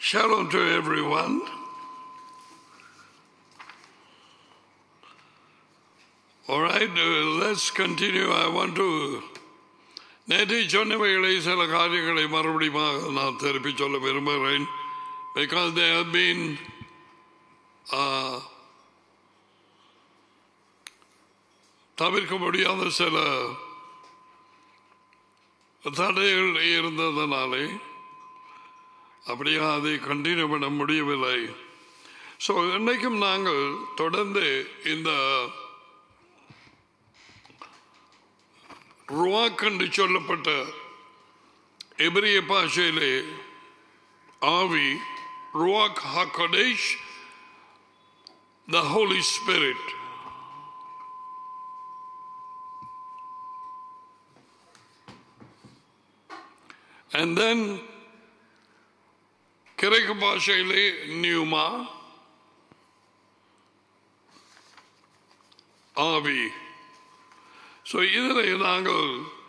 Shalom to everyone. All right, uh, let's continue. I want to நேற்று சொன்னவைகளை சில காரியங்களை மறுபடியும் நான் திருப்பி சொல்ல விரும்புகிறேன் because they have been uh, தவிர்க்க முடியாத சில தடைகள் இருந்ததனாலே அப்படியே அதை கண்டினியூ பண்ண முடியவில்லை ஸோ இன்னைக்கும் நாங்கள் தொடர்ந்து இந்த ருவாக் என்று சொல்லப்பட்ட எபிரிய பாஷையிலே ஆவி ருவாக் ஹக்கடேஷ் the holy spirit And then கிரேக்க பாஷையிலே நியூமா ஆவி ஸோ இதில் நாங்கள்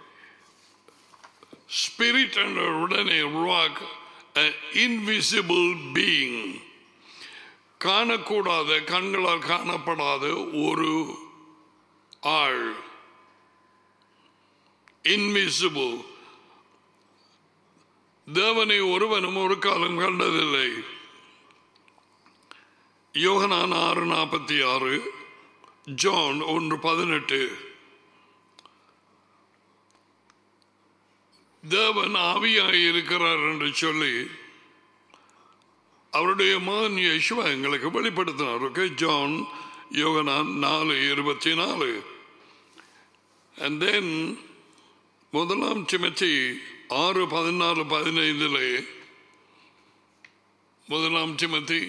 ஸ்பிரிட் என்ற உடனே உருவாக்க இன்விசிபிள் பீயிங் காணக்கூடாத கண்களால் காணப்படாத ஒரு ஆள் இன்விசிபிள் தேவனை ஒருவனும் ஒரு காலம் கண்டதில்லை யோகனான் ஆறு நாற்பத்தி ஆறு ஜான் ஒன்று பதினெட்டு தேவன் ஆவியாய் இருக்கிறார் என்று சொல்லி அவருடைய மகன் யேசுவா எங்களுக்கு வெளிப்படுத்தினார் ஓகே ஜான் யோகனான் நாலு இருபத்தி நாலு அண்ட் தென் முதலாம் சிமச்சி ஆறு பதினாலு பதினைந்தில் முதலாம் சிமத்தி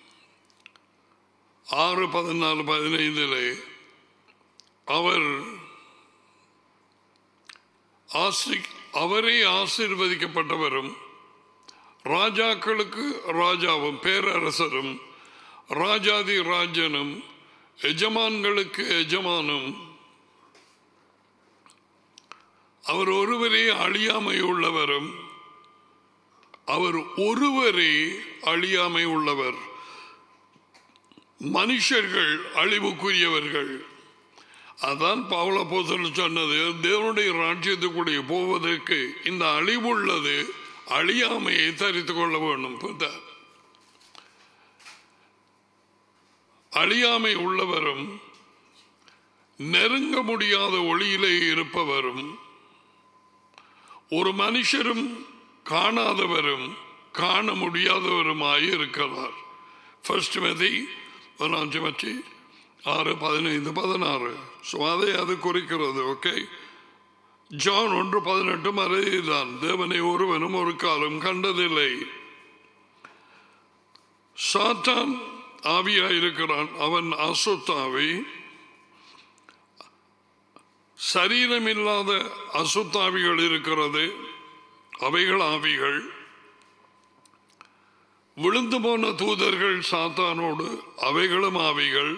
ஆறு பதினாலு பதினைந்தில் அவர் ஆசி அவரே ஆசீர்வதிக்கப்பட்டவரும் ராஜாக்களுக்கு ராஜாவும் பேரரசரும் ராஜாதி ராஜனும் எஜமான்களுக்கு எஜமானும் அவர் ஒருவரே அழியாமை உள்ளவரும் அவர் ஒருவரே அழியாமை உள்ளவர் மனுஷர்கள் அழிவுக்குரியவர்கள் அதான் பவள போசல் சொன்னது தேவனுடைய ராஜ்யத்துக்குள்ளே போவதற்கு இந்த அழிவுள்ளது அழியாமையை தரித்து கொள்ள வேண்டும் அழியாமை உள்ளவரும் நெருங்க முடியாத ஒளியிலே இருப்பவரும் ஒரு மனுஷரும் காணாதவரும் காண முடியாதவருமாய் இருக்கிறார் ஃபர்ஸ்ட் மெதி ஒன்றாம் மச்சி ஆறு பதினைந்து பதினாறு ஸோ அதை அது குறிக்கிறது ஓகே ஜான் ஒன்று பதினெட்டு மறைதான் தேவனை ஒருவனும் ஒரு காலம் கண்டதில்லை சாத்தான் ஆவியாயிருக்கிறான் அவன் அசுத்தாவி சரீரம் இல்லாத அசுத்தாவிகள் இருக்கிறது அவைகள் ஆவிகள் விழுந்து போன தூதர்கள் சாத்தானோடு அவைகளும் ஆவிகள்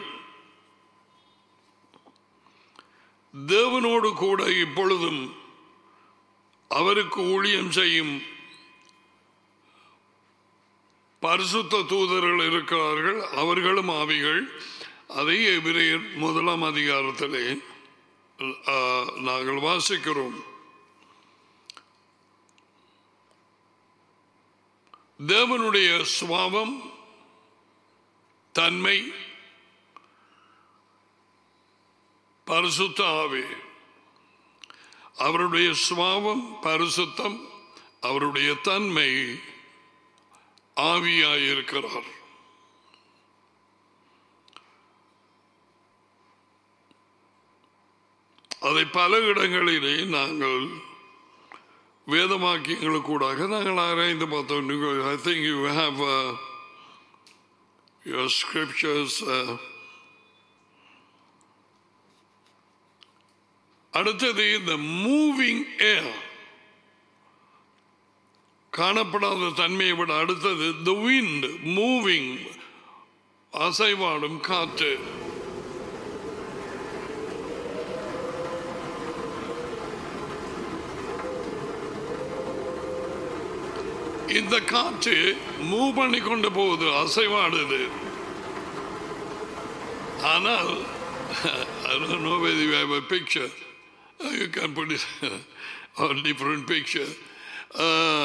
தேவனோடு கூட இப்பொழுதும் அவருக்கு ஊழியம் செய்யும் பரிசுத்த தூதர்கள் இருக்கிறார்கள் அவர்களும் ஆவிகள் அதை எபிரேயர் முதலாம் அதிகாரத்திலே நாங்கள் வாசிக்கிறோம் தேவனுடைய சுவாபம் தன்மை பரிசுத்த ஆவி அவருடைய சுவாபம் பரிசுத்தம் அவருடைய தன்மை ஆவியாயிருக்கிறார் அதை பல இடங்களிலே நாங்கள் வேதமாக்கியங்களுக்கூடாக நாங்கள் ஆராய்ந்து பார்த்தோம் I think you have your scriptures அடுத்தது இந்த மூவிங் ஏர் காணப்படாத தன்மையை விட அடுத்தது த விண்ட் மூவிங் அசைவாடும் காற்று இந்த காற்று மூவ் பண்ணி கொண்டு போகுது அசைவாடுது ஆனால் I don't know whether you have a picture. Uh, You can put it on different picture. Uh,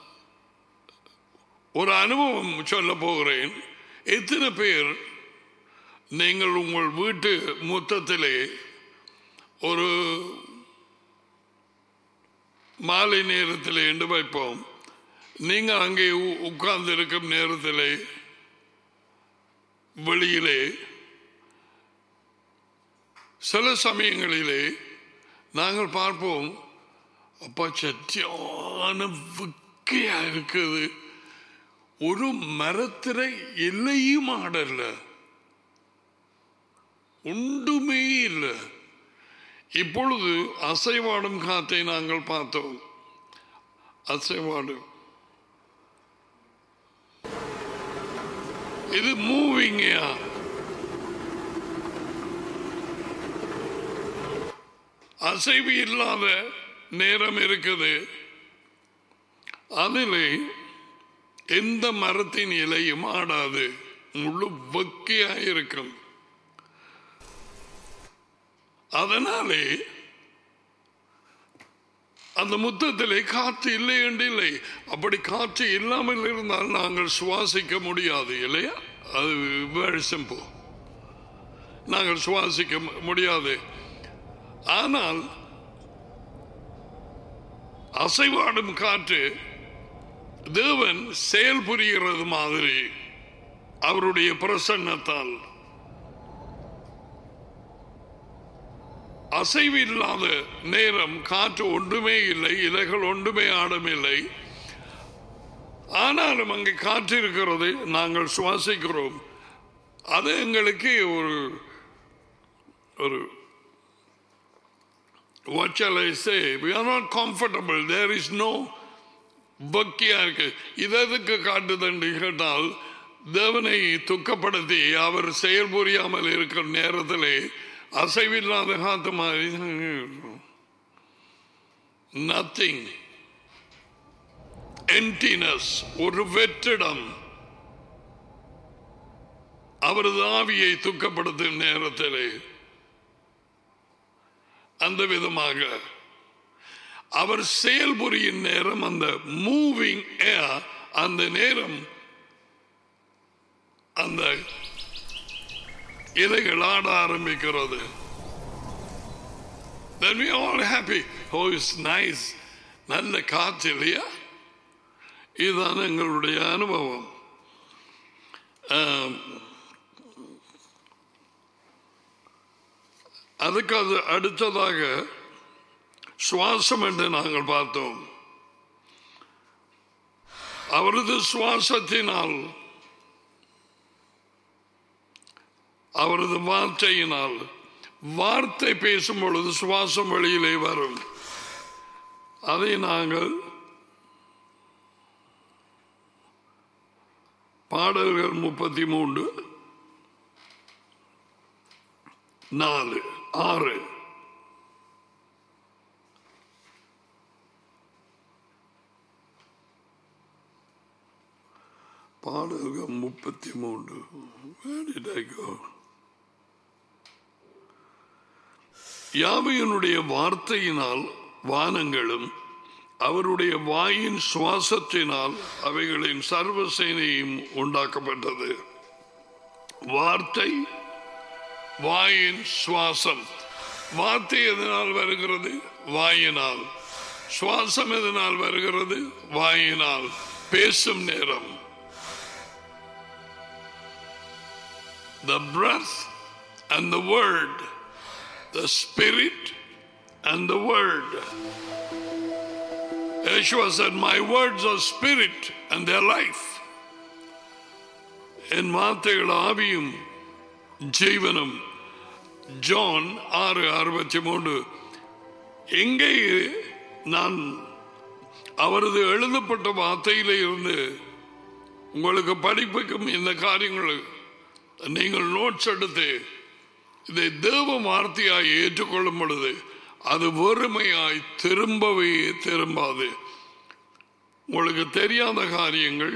ஒரு அனுபவம் சொல்ல போகிறேன் எத்தனை பேர் நீங்கள் உங்கள் வீட்டு முத்தத்திலே ஒரு மாலை நேரத்தில் என்று வைப்போம் நீங்கள் அங்கே உட்கார்ந்து இருக்கும் நேரத்திலே வெளியிலே சில சமயங்களிலே நாங்கள் பார்ப்போம் அப்பா சத்தியான விக்கையா இருக்குது ஒரு மரத்தில எல்லையும் ஆடல ஒன்றுமே இல்லை இப்பொழுது அசைவாடும் காத்தை நாங்கள் பார்த்தோம் அசைவாடும் இது மூவிங்கயா அசைவு இல்லாத நேரம் இருக்குது அதிலே எந்த மரத்தின் இலையும் ஆடாது முழு வெக்கையா இருக்கும் அதனாலே அந்த முத்தத்திலே காற்று இல்லை என்று இல்லை அப்படி காற்று இல்லாமல் இருந்தால் நாங்கள் சுவாசிக்க முடியாது இல்லையா அது வெரி சிம்பிள் நாங்கள் சுவாசிக்க மு- முடியாது ஆனால் அசைவாடும் காற்று தேவன் செயல் புரிகிறது மாதிரி அவருடைய பிரசன்னத்தால் அசைவு இல்லாத நேரம் காற்று ஒன்றுமே இல்லை இலைகள் ஒன்றுமே ஆடமில்லை ஆனாலும் அங்கே காற்று இருக்கிறது நாங்கள் சுவாசிக்கிறோம் அது எங்களுக்கு ஒரு ஒரு what shall I say? We are not comfortable. There is no பக்தியா இருக்கு இது எதுக்கு காட்டுதுன்னு கேட்டால் தேவனை துக்கப்படுத்தி அவர் செயல் புரியாமல் இருக்கிற நேரத்திலே அசைவில்லாத காத்து மாதிரி நத்திங் என்டினஸ் ஒரு வெற்றிடம் அவரது ஆவியை துக்கப்படுத்தும் நேரத்திலே அந்த விதமாக அவர் செயல்புரியும் நேரம் அந்த மூவிங் அந்த நேரம் அந்த இலைகள் ஆட ஆரம்பிக்கிறது Then we are all happy. Oh, it's nice. நல்ல காற்று இல்லையா இதுதான் எங்களுடைய அனுபவம் ஆம். அதுக்கு அது அடுத்ததாக சுவாசம் என்று நாங்கள் பார்த்தோம் அவரது சுவாசத்தினால் அவரது வார்த்தையினால் வார்த்தை பேசும் பொழுது சுவாசம் வெளியிலே வரும் அதை நாங்கள் பாடல்கள் முப்பத்தி மூன்று நாலு ஆறு பாடல்கள் முப்பத்தி மூன்று Where did I go? யாவையினுடைய வார்த்தையினால் வானங்களும் அவருடைய வாயின் சுவாசத்தினால் அவைகளின் சர்வ சேனையும் உண்டாக்கப்பட்டது வார்த்தை வாயின் சுவாசம் வார்த்தை எதனால் வருகிறது வாயினால் சுவாசம் எதனால் வருகிறது வாயினால் பேசும் நேரம் the breath and the word the spirit and the word Yeshua said my words are spirit and their life என் வார்த்தைகள் ஆவியும் ஜீவனும் ஜான் ஆறு அறுபத்தி மூன்று எங்கே நான் அவரது எழுதப்பட்ட வார்த்தையில இருந்து உங்களுக்கு படிப்புக்கும் இந்த காரியங்கள் நீங்கள் நோட்ஸ் எடுத்து இதை தேவ வார்த்தையாய் ஏற்றுக்கொள்ளும் பொழுது அது வெறுமையாய் திரும்பவே திரும்பாது உங்களுக்கு தெரியாத காரியங்கள்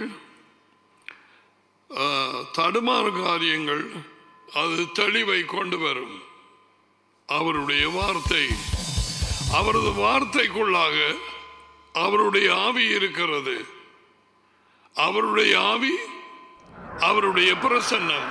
ஆ, தடுமாறு காரியங்கள் அது தெளிவை கொண்டு வரும் அவருடைய வார்த்தை அவரது வார்த்தைக்குள்ளாக அவருடைய ஆவி இருக்கிறது அவருடைய ஆவி அவருடைய பிரசன்னம்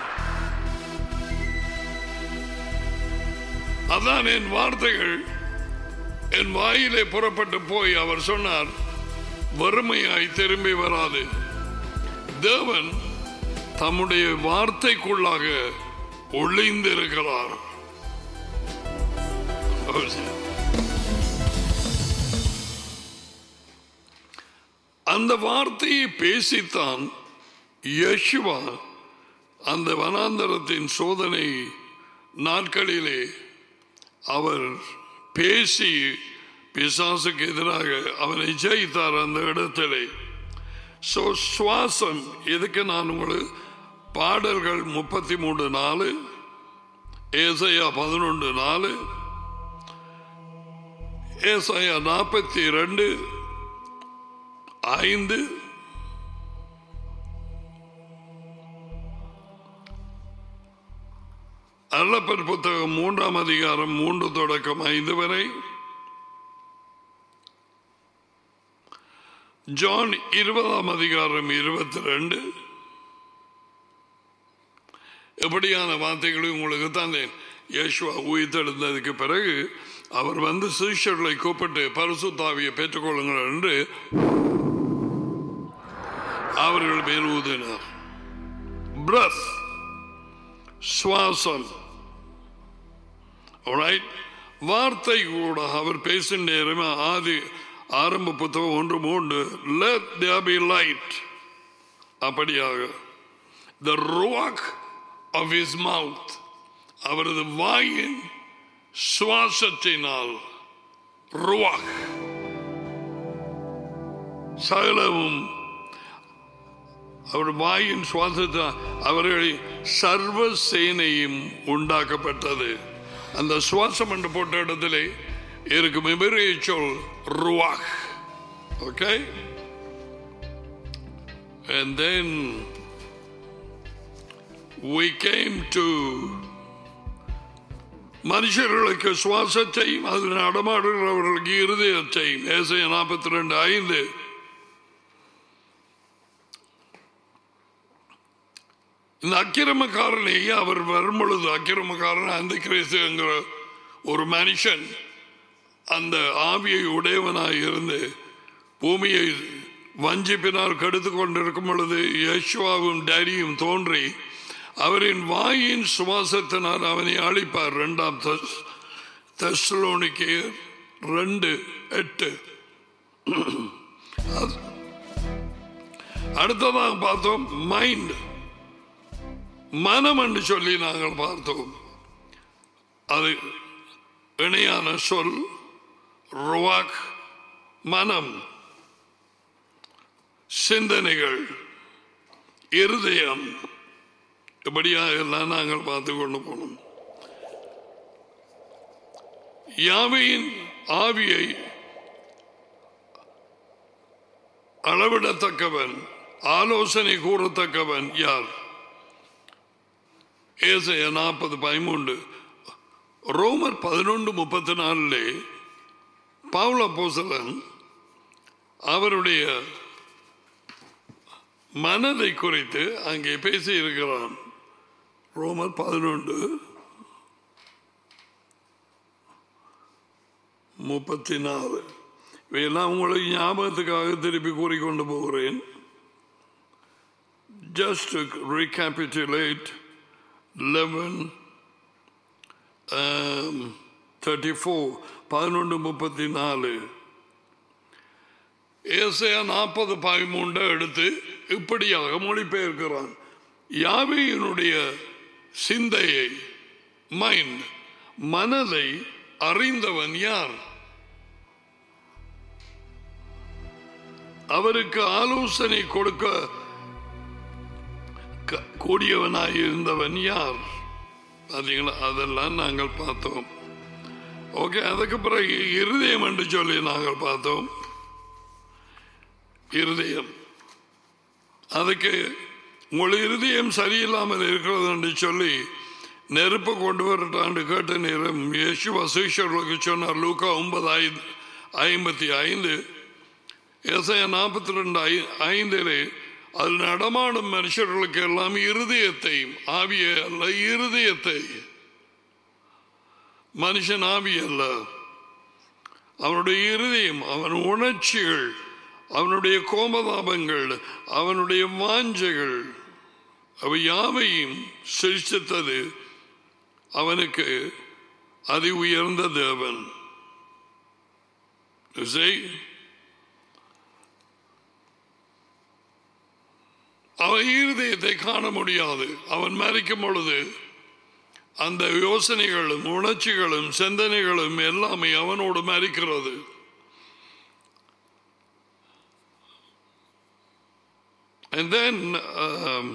அதான் என் வார்த்தைகள் என் வாயிலே புறப்பட்டு போய் அவர் சொன்னார் வறுமையாய் திரும்பி வராது தேவன் தம்முடைய வார்த்தைக்குள்ளாக ஒளிந்திருக்கிறார் அந்த வார்த்தையை பேசித்தான் யேசுவா அந்த வனாந்தரத்தின் சோதனை நாட்களிலே அவர் பேசி பிசாசுக்கு எதிராக அவனை ஜெயித்தார் அந்த இடத்திலே சோ சுவாசம் இதுக்கு நான் உங்களுக்கு பாடல்கள் முப்பத்தி மூணு நாலு ஏசையா பதினொன்று நாலு ஏசையா நாற்பத்தி ரெண்டு ஐந்து அல்லப்பர் புத்தகம் மூன்றாம் அதிகாரம் மூன்று தொடக்கம் ஐந்து வரை ஜான் இருபதாம் அதிகாரம் இருபத்தி ரெண்டு எப்படியான வார்த்தைகளை உங்களுக்கு தந்தேன் யேசுவா உயிர்த்தெழுந்ததுக்கு பிறகு அவர் வந்து சீஷர்களை கூப்பிட்டு பரிசுத்தாவியை பெற்றுக்கொள்ளுங்கள் என்று அவர்கள் மேல் ஊதினார் பிரஸ் சுவாசம் Alright? வார்த்தை கூட அவர் பேசும் நேரமே ஆதி ஆரம்ப புத்தகம் ஒன்று மூன்று let there be light அப்படியாக the ruach of his mouth அவரது வாயின் சுவாசத்தினால் ruach சகலமும் அவர் வாயின் சுவாசத்தால் அவர்கள் சர்வ சேனையும் உண்டாக்கப்பட்டது அந்த சுவாசம் என்று போட்ட இடத்திலே இருக்கும் எபிரேய சொல் ருவாக் okay and then we came to மனுஷர்களுக்கு சுவாசத்தையும் அதில் நடமாடுகிறவர்களுக்கு இருதயத்தையும் ஏசைய நாற்பத்தி ரெண்டு ஐந்து இந்த அக்கிரமக்காரனையே அவர் வரும் பொழுது அக்கிரமக்காரன் அந்த கிறிஸ்துங்கிற ஒரு மனுஷன் அந்த ஆவியை உடையவனாய் இருந்து பூமியை வஞ்சிப்பினால் கெடுத்து கொண்டிருக்கும் பொழுது யேசுவாவும் டேடியும் தோன்றி அவரின் வாயின் சுவாசத்தினால் அவனை அழிப்பார் இரண்டாம் தெஸ்லோனிக்கு ரெண்டு எட்டு அடுத்ததாக பார்த்தோம் மைண்ட் மனம் என்று சொல்லி நாங்கள் பார்த்தோம் அது இணையான சொல் ருவாக் மனம் சிந்தனைகள் இருதயம் இப்படியாக எல்லாம் நாங்கள் பார்த்து கொண்டு போனோம் யாவையின் ஆவியை அளவிடத்தக்கவன் ஆலோசனை கூறத்தக்கவன் யார் ஏசைய நாற்பது பதிமூன்று ரோமர் பதினொன்று முப்பத்தி நாலிலே பவுல போசலன் அவருடைய மனதை குறித்து அங்கே பேசி இருக்கிறான் ரோமர் பதினொன்று முப்பத்தி நாலு இவையெல்லாம் உங்களுக்கு ஞாபகத்துக்காக திருப்பி கூறிக்கொண்டு போகிறேன் ஜஸ்ட் recapitulate 11 um, 34 பதினொன்று முப்பத்தி நாலு ஏசையா நாற்பது பதிமூன்றை எடுத்து இப்படியாக மொழிபெயர்க்கிறான் யாவையினுடைய சிந்தையை மைண்ட் மனதை அறிந்தவன் யார் அவருக்கு ஆலோசனை கொடுக்க க- கூடியவனாய் இருந்தவன் யார் பார்த்தீங்களா அதெல்லாம் நாங்கள் பார்த்தோம் ஓகே அதுக்கு பிறகு இருதயம் என்று சொல்லி நாங்கள் பார்த்தோம் இருதயம் அதுக்கு உங்கள் இருதயம் சரியில்லாமல் இருக்கிறது என்று சொல்லி நெருப்பு கொண்டு வரட்டான்னு கேட்ட நேரம் இயேசு வசீஷர்களுக்கு சொன்னார் லூக்கா ஒன்பது ஐந்து ஐம்பத்தி ஐந்து ஏசாயா நாற்பத்தி ரெண்டு ஐ ஐந்திலே அதில் நடமாடும் மனுஷர்களுக்கு எல்லாம் இருதயத்தை ஆவிய அல்ல இருதயத்தை மனுஷன் ஆவி அல்ல அவனுடைய இருதயம் அவன் உணர்ச்சிகள் அவனுடைய கோபதாபங்கள் அவனுடைய வாஞ்சைகள் அவை யாவையும் சிருஷ்டித்தது அவனுக்கு அதி உயர்ந்த தேவன் You see? அவன் இருதயத்தை காண முடியாது அவன் மறிக்கும் பொழுது அந்த யோசனைகளும் உணர்ச்சிகளும் சிந்தனைகளும் எல்லாமே அவனோடு மறிக்கிறது And then um,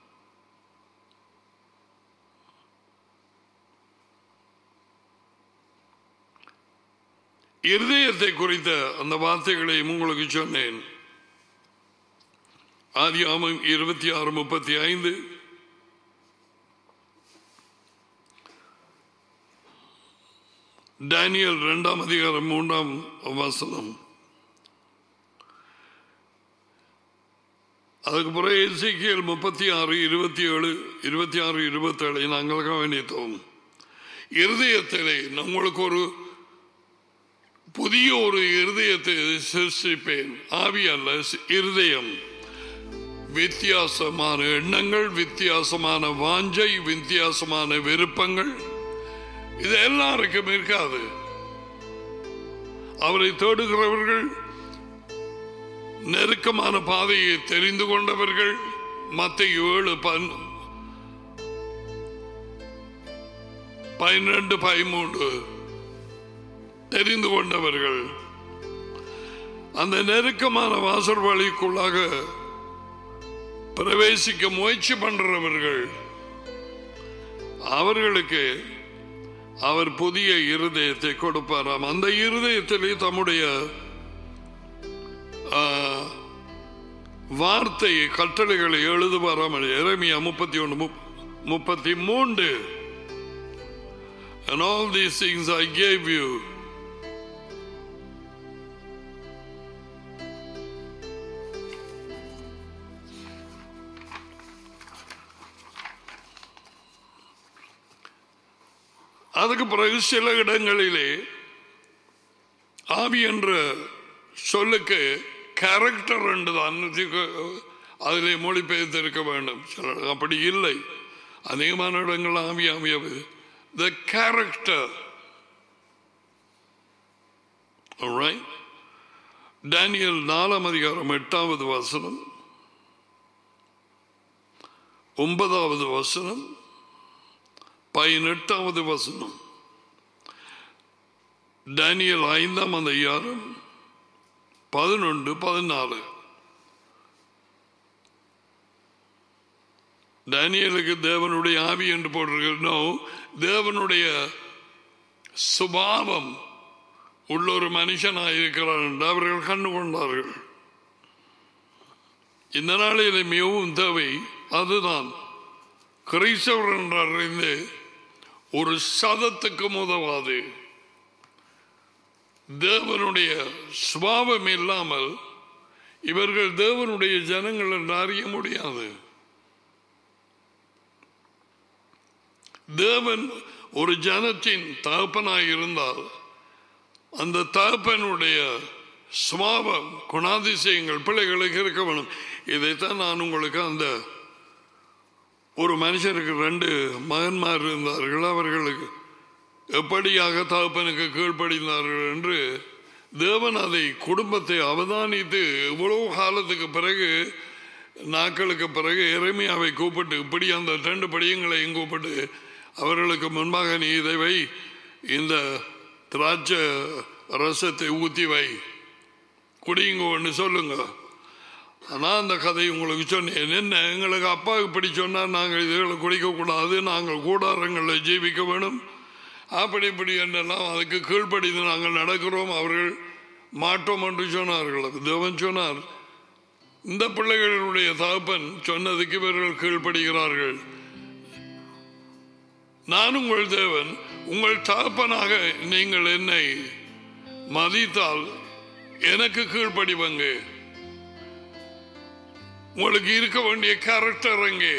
இருதயத்தை குறித்த அந்த வார்த்தைகளையும் உங்களுக்கு சொன்னேன் ஆதியாமம் இருபத்தி ஆறு முப்பத்தி ஐந்து டேனியல் இரண்டாம் அதிகாரம் மூன்றாம் வசனம் அதுக்கு பிறகு எசிக்கியல் முப்பத்தி ஆறு இருபத்தி ஏழு இருபத்தி ஆறு இருபத்தி ஏழை நாங்கள் கவனித்தோம் இருதயத்திலே நம்மளுக்கு ஒரு புதிய ஒரு இருதயத்தை சிருஷ்டிப்பேன் ஆவி அல்ல இருதயம் வித்தியாசமான எண்ணங்கள் வித்தியாசமான வாஞ்சை வித்தியாசமான விருப்பங்கள் இது எல்லாருக்கும் இருக்காது அவரை தேடுகிறவர்கள் நெருக்கமான பாதையை தெரிந்து கொண்டவர்கள் மத்த ஏழு பன் பன்னிரண்டு பதிமூன்று தெரிந்து கொண்டவர்கள் அந்த நெருக்கமான வாசல் வழிக்குள்ளாக பிரவேசிக்க முயற்சி பண்றவர்கள் அவர்களுக்கு அவர் புதிய இருதயத்தை கொடுப்பாராம் அந்த இருதயத்திலே தம்முடைய ஆ, வார்த்தையை கட்டளைகளை எழுதுவாராம் இறைமையா முப்பத்தி ஒன்று முப்பத்தி மூன்று And all these things I gave you அதுக்கு பிறகு சில இடங்களிலே ஆவி என்ற சொல்லுக்கு கேரக்டர் என்று தான் அதிலே மொழிபெயர்த்திருக்க வேண்டும் சில அப்படி இல்லை அதிகமான இடங்கள் ஆவி ஆவியது த கேரக்டர் டேனியல் நாலாம் அதிகாரம் எட்டாவது வசனம் ஒன்பதாவது வசனம் பதினெட்டாவது வசனம் டேனியல் ஐந்தாம் அதிகாரம் பதினொன்று பதினாலு டேனியலுக்கு தேவனுடைய ஆவி என்று போட்டிருக்கிறோம் தேவனுடைய சுபாவம் உள்ள ஒரு மனுஷனாக இருக்கிறார் என்று அவர்கள் கண்டு கொண்டார்கள் இந்த நாளில் மிகவும் தேவை அதுதான் கிறிஸ்தவர் என்று அறிந்து ஒரு சதத்துக்கு உதவாது தேவனுடைய சுபாவம் இல்லாமல் இவர்கள் தேவனுடைய ஜனங்கள் என்று அறிய முடியாது தேவன் ஒரு ஜனத்தின் தகப்பனாய் இருந்தால் அந்த தகப்பனுடைய சுபாவம் குணாதிசயங்கள் பிள்ளைகளுக்கு இருக்க வேணும் இதைத்தான் நான் உங்களுக்கு அந்த ஒரு மனுஷருக்கு ரெண்டு மகன்மார் இருந்தார்கள் அவர்களுக்கு எப்படியாக தகப்பனுக்கு கீழ்ப்படிந்தார்கள் என்று தேவன் அதை குடும்பத்தை அவதானித்து இவ்வளவு காலத்துக்கு பிறகு நாட்களுக்கு பிறகு இறைமையாவை கூப்பிட்டு இப்படி அந்த ரெண்டு படியங்களையும் கூப்பிட்டு அவர்களுக்கு முன்பாக நீ இதை வை இந்த திராட்சை ரசத்தை ஊற்றி வை குடியுங்கன்னு சொல்லுங்க நான் அந்த கதை உங்களுக்கு சொன்னேன் என்ன எங்களுக்கு அப்பா இப்படி சொன்னால் நாங்கள் இதுகளை குடிக்கக்கூடாது நாங்கள் கூடாரங்களில் ஜீவிக்க வேணும் அப்படி இப்படி என்றெல்லாம் அதுக்கு கீழ்ப்படிந்து நாங்கள் நடக்கிறோம் அவர்கள் மாட்டோம் என்று சொன்னார்கள் தேவன் சொன்னார் இந்த பிள்ளைகளுடைய தகப்பன் சொன்னதுக்கு இவர்கள் கீழ்ப்படுகிறார்கள் நான் உங்கள் தேவன் உங்கள் தகப்பனாக நீங்கள் என்னை மதித்தால் எனக்கு கீழ்ப்படிவங்க உங்களுக்கு இருக்க வேண்டிய கேரக்டர் அங்கே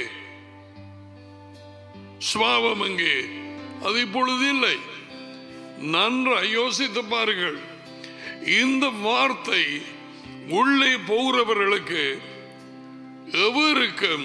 சுவாபம் அங்கே அது இப்பொழுது இல்லை நன்றாய் யோசித்து பாருங்கள் இந்த வார்த்தை உள்ளே போகிறவர்களுக்கு எவருக்கும்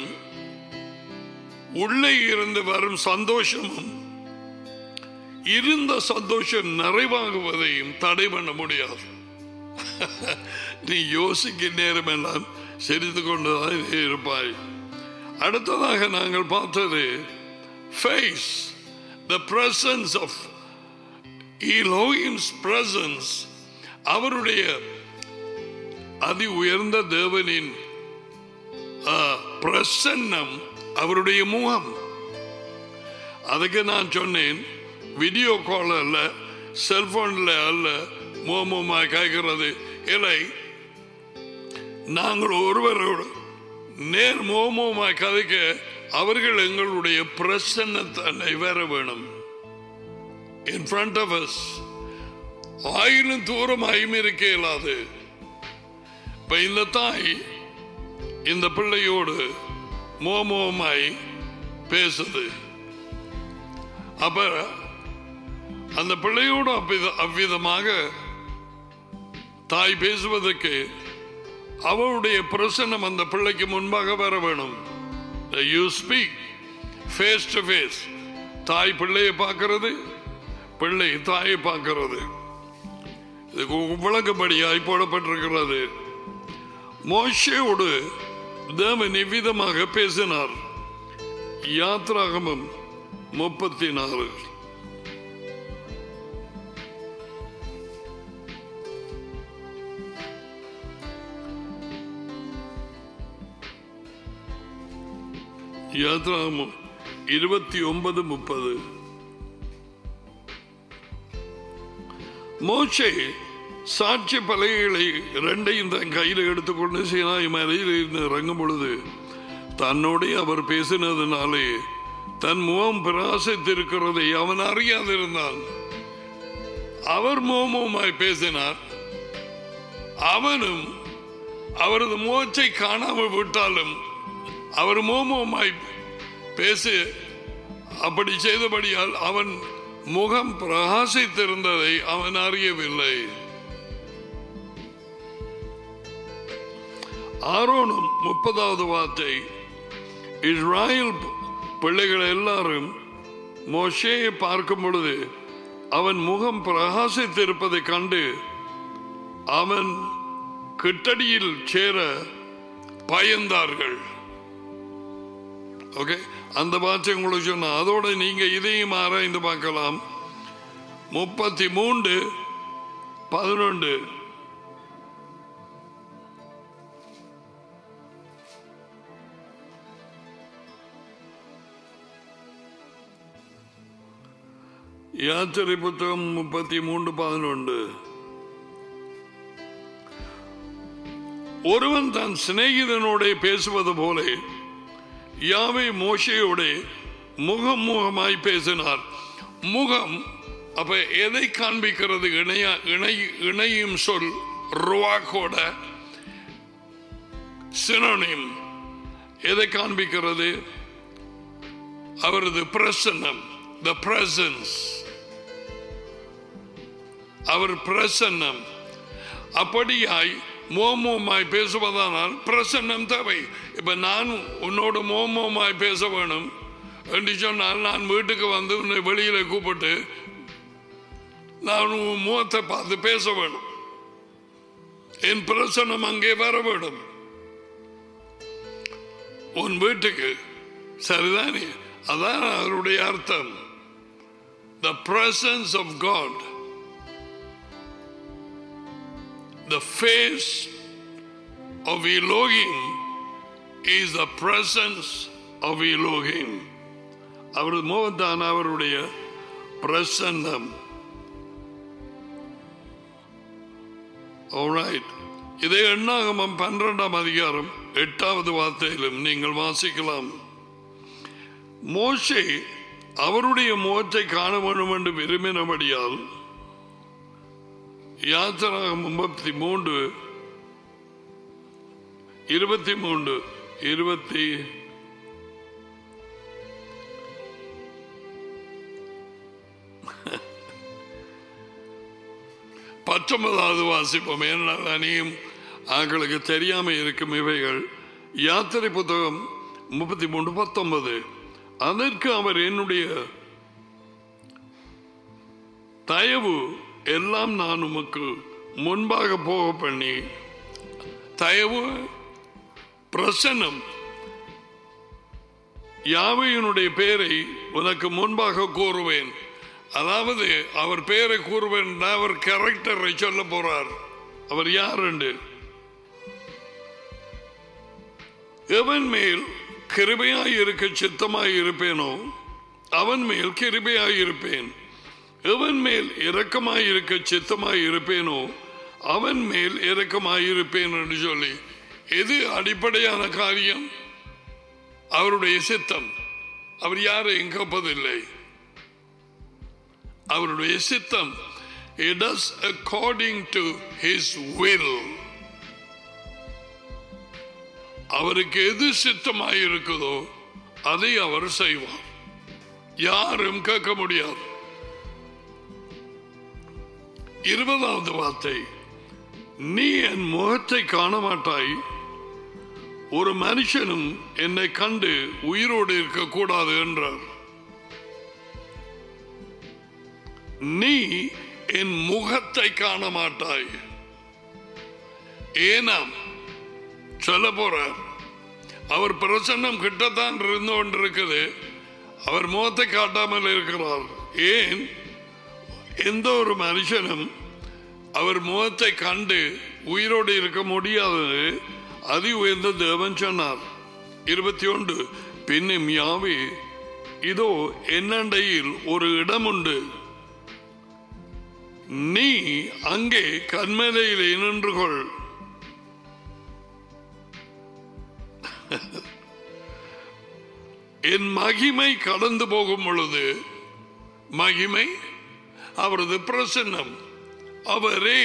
உள்ளே இருந்து வரும் சந்தோஷமும் இருந்த சந்தோஷம் நிறைவாகுவதையும் தடை பண்ண முடியாது நீ யோசிக்க நேரம் எல்லாம் சிரித்து கொண்டுதான் இருப்பாய் அடுத்ததாக நாங்கள் பார்த்தது face the presence of Elohim's presence அவருடைய அதி உயர்ந்த தேவனின் ஆ, பிரசன்னம் அவருடைய முகம் அதுக்கு நான் சொன்னேன் வீடியோ கால் அல்ல செல்போன்ல அல்ல மோமமா கேட்கிறது இல்லை நாங்கள் ஒருவரோடு நேர் மோமமாய் கதைக்க அவர்கள் எங்களுடைய பிரசன்னத்தை வர வேணும் in front of us ஆயிரம் தூரமாயும் இருக்க இயலாது இப்ப இந்த தாய் இந்த பிள்ளையோடு மோமோமாய் பேசுது அப்ப அந்த பிள்ளையோடு அவ்வித- அவ்விதமாக தாய் பேசுவதற்கு அவளுடைய பிரசன்னம் அந்த பிள்ளைக்கு முன்பாக வர வேணும் you speak face to face தாய் பிள்ளையை பார்க்கிறது பிள்ளை தாயை பார்க்கிறது இதுக்கு விளக்கப்படியாய் போடப்பட்டிருக்கிறது மோஷேயோடு தேவன் இவ்விதமாக பேசினார் யாத்ராகமம் முப்பத்தி நாலு யாத்ராகமம் இருபத்தி ஒன்பது முப்பது மோசே சாட்சி பலகைகளை இரண்டையும் தன் கையில் எடுத்துக்கொண்டு சீனாய் மலையில் இருந்து இறங்கும் பொழுது தன்னோடே அவர் பேசினதுனாலே தன் முகம் பிரகாசித்திருக்கிறதை அவன் அறியாதிருந்தான் அவர் மோமமாய் பேசினார் அவனும் அவரது முகத்தை காணாமல் விட்டாலும் அவர் மோமமாய் பேசி அப்படி செய்தபடியால் அவன் முகம் பிரகாசித்திருந்ததை அவன் அறியவில்லை ஆரோனும் முப்பதாவது வார்த்தை இஸ்ராயல் பிள்ளைகள் எல்லாரும் மோஷேயை பார்க்கும் பொழுது அவன் முகம் பிரகாசித்திருப்பதை கண்டு அவன் கிட்டடியில் சேர பயந்தார்கள் ஓகே அந்த வார்த்தை உங்களுக்கு சொன்ன அதோட நீங்க இதையும் ஆராய்ந்து பார்க்கலாம் முப்பத்தி மூன்று பதினொன்று யாத்திரை புத்தகம் முப்பத்தி மூன்று பதினொன்று ஒருவன் தன் சிநேகிதனோட பேசுவது போல யாவை மோசையோட முகம் முகமாய் பேசினார் முகம் அப்ப எதை காண்பிக்கிறது இணைய இணை இணையும் சொல் ருவாக்கோட சினோனிம் எதை காண்பிக்கிறது அவரது பிரசன்னம் த பிரசன்ஸ் அவர் பிரசன்னம் அப்படியாய் மோமோமாய் பேசுவதானால் பிரசன்னம் தேவை இப்ப நான் உன்னோட மோமோமாய் பேச வேணும் என்று சொன்னால் நான் வீட்டுக்கு வந்து உன்னை வெளியில கூப்பிட்டு நான் உன் முகத்தை பார்த்து பேச வேணும் என் பிரசன்னம் அங்கே வர வேணும் உன் வீட்டுக்கு சரிதானே அதான் அவருடைய அர்த்தம் the presence of God the face of Elohim is the presence of Elohim. அவர் முகத்தான் அவருடைய பிரசன்னம் Alright. இதே எண்ணாகமம் பன்னிரெண்டாம் அதிகாரம் எட்டாவது வார்த்தையிலும் நீங்கள் வாசிக்கலாம் மோசே அவருடைய முகத்தை காண வேண்டும் என்று விரும்பினபடியால் யாத்திராக முப்பத்தி மூன்று இருபத்தி மூன்று இருபத்தி பத்தொன்பதாவது வாசிப்போம் ஏனால் அணியும் ஆக்களுக்கு தெரியாம இருக்கும் இவைகள் யாத்திரை புத்தகம் முப்பத்தி மூன்று பத்தொன்பது அதற்கு அவர் என்னுடைய தயவு எல்லாம் நான் உமக்கு முன்பாக போக பண்ணி தயவு பிரசன்னம் யாவையினுடைய பெயரை உனக்கு முன்பாக கூறுவேன் அதாவது அவர் பெயரை கூறுவேன் அவர் கேரக்டரை சொல்ல போறார் அவர் யார் என்று எவன் மேல் கிருபையாய் இருக்க சித்தமாய் இருப்பேனோ அவன் மேல் கிருபையாய் இருப்பேன் எவன் மேல் இரக்கமாய் இருக்க சித்தமாய் இருப்பேனோ அவன் மேல் இரக்கமாய் இருப்பேன் என்று சொல்லி எது அடிப்படையான காரியம் அவருடைய சித்தம் அவர் யாரையும் கப்பதில்லை அவருடைய சித்தம் it does according to his will அவருக்கு எது சித்தமாய் இருக்குதோ அதை அவர் செய்வார் யாரும் கேட்க முடியாது இருபதாவது வார்த்தை நீ என் முகத்தை காண மாட்டாய் ஒரு மனுஷனும் என்னை கண்டு உயிரோடு இருக்கக்கூடாது என்றார் நீ என் முகத்தை காண மாட்டாய் ஏனாம் சொல்ல போறார் அவர் பிரசன்னம் கிட்டத்தான் இருந்து கொண்டிருக்குது அவர் முகத்தை காட்டாமல் இருக்கிறார் ஏன் எந்த ஒரு மனுஷனும் அவர் முகத்தை கண்டு உயிரோடு இருக்க முடியாது அதி உயர்ந்த தேவன் சொன்னார் இருபத்தி ஒன்று பின்னும் யாவே இதோ என்னண்டையில் ஒரு இடம் உண்டு நீ அங்கே கண்மலையிலே நின்று கொள் என் மகிமை கடந்து போகும் பொழுது மகிமை அவரது பிரசன்னம் அவரே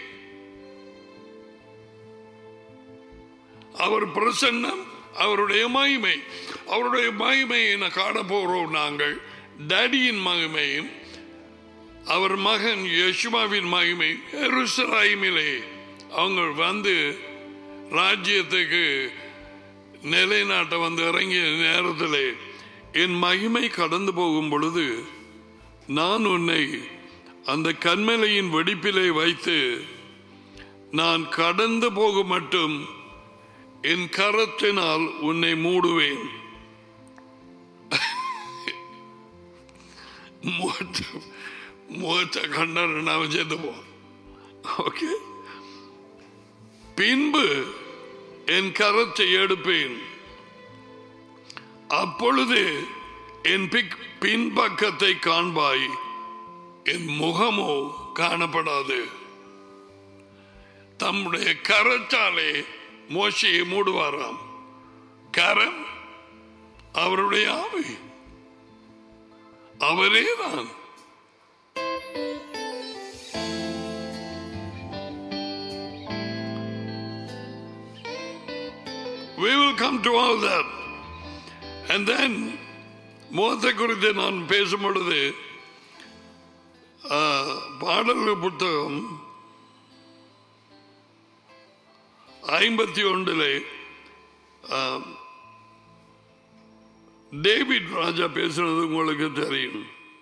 அவர் பிரசன்னம் அவருடைய மகிமை அவருடைய மகிமையை நான் காண போறோம் நாங்கள் டேடியின் மகிமையும் அவர் மகன் யசுமாவின் மகிமை எருசலாய்மிலே அவங்க வந்து ராஜ்யத்துக்கு நிலைநாட்ட வந்து இறங்கிய நேரத்தில் என் மகிமை கடந்து போகும் பொழுது நான் உன்னை அந்த கண்மலையின் வெடிப்பிலே வைத்து நான் கடந்து போக மட்டும் என் கரத்தினால் உன்னை மூடுவேன் முகத்தை கண்டார் நாம சேர்ந்து போ ஓகே பின்பு என் கரத்தை எடுப்பேன் அப்பொழுது என் பிக் பின்பக்கத்தை காண்பாய் என் முகமோ காணப்படாது தம்முடைய கரத்தாலே மோசையை மூடுவாராம் கரம் அவருடைய ஆவி அவரே தான் We will come to all that. And then, முகத்தை குறித்து நான் பேசும் பொழுது பாடல்கள் புத்தகம் ஐம்பத்தி ஒன்றில் டேவிட் ராஜா பேசுறது உங்களுக்கு தெரியும்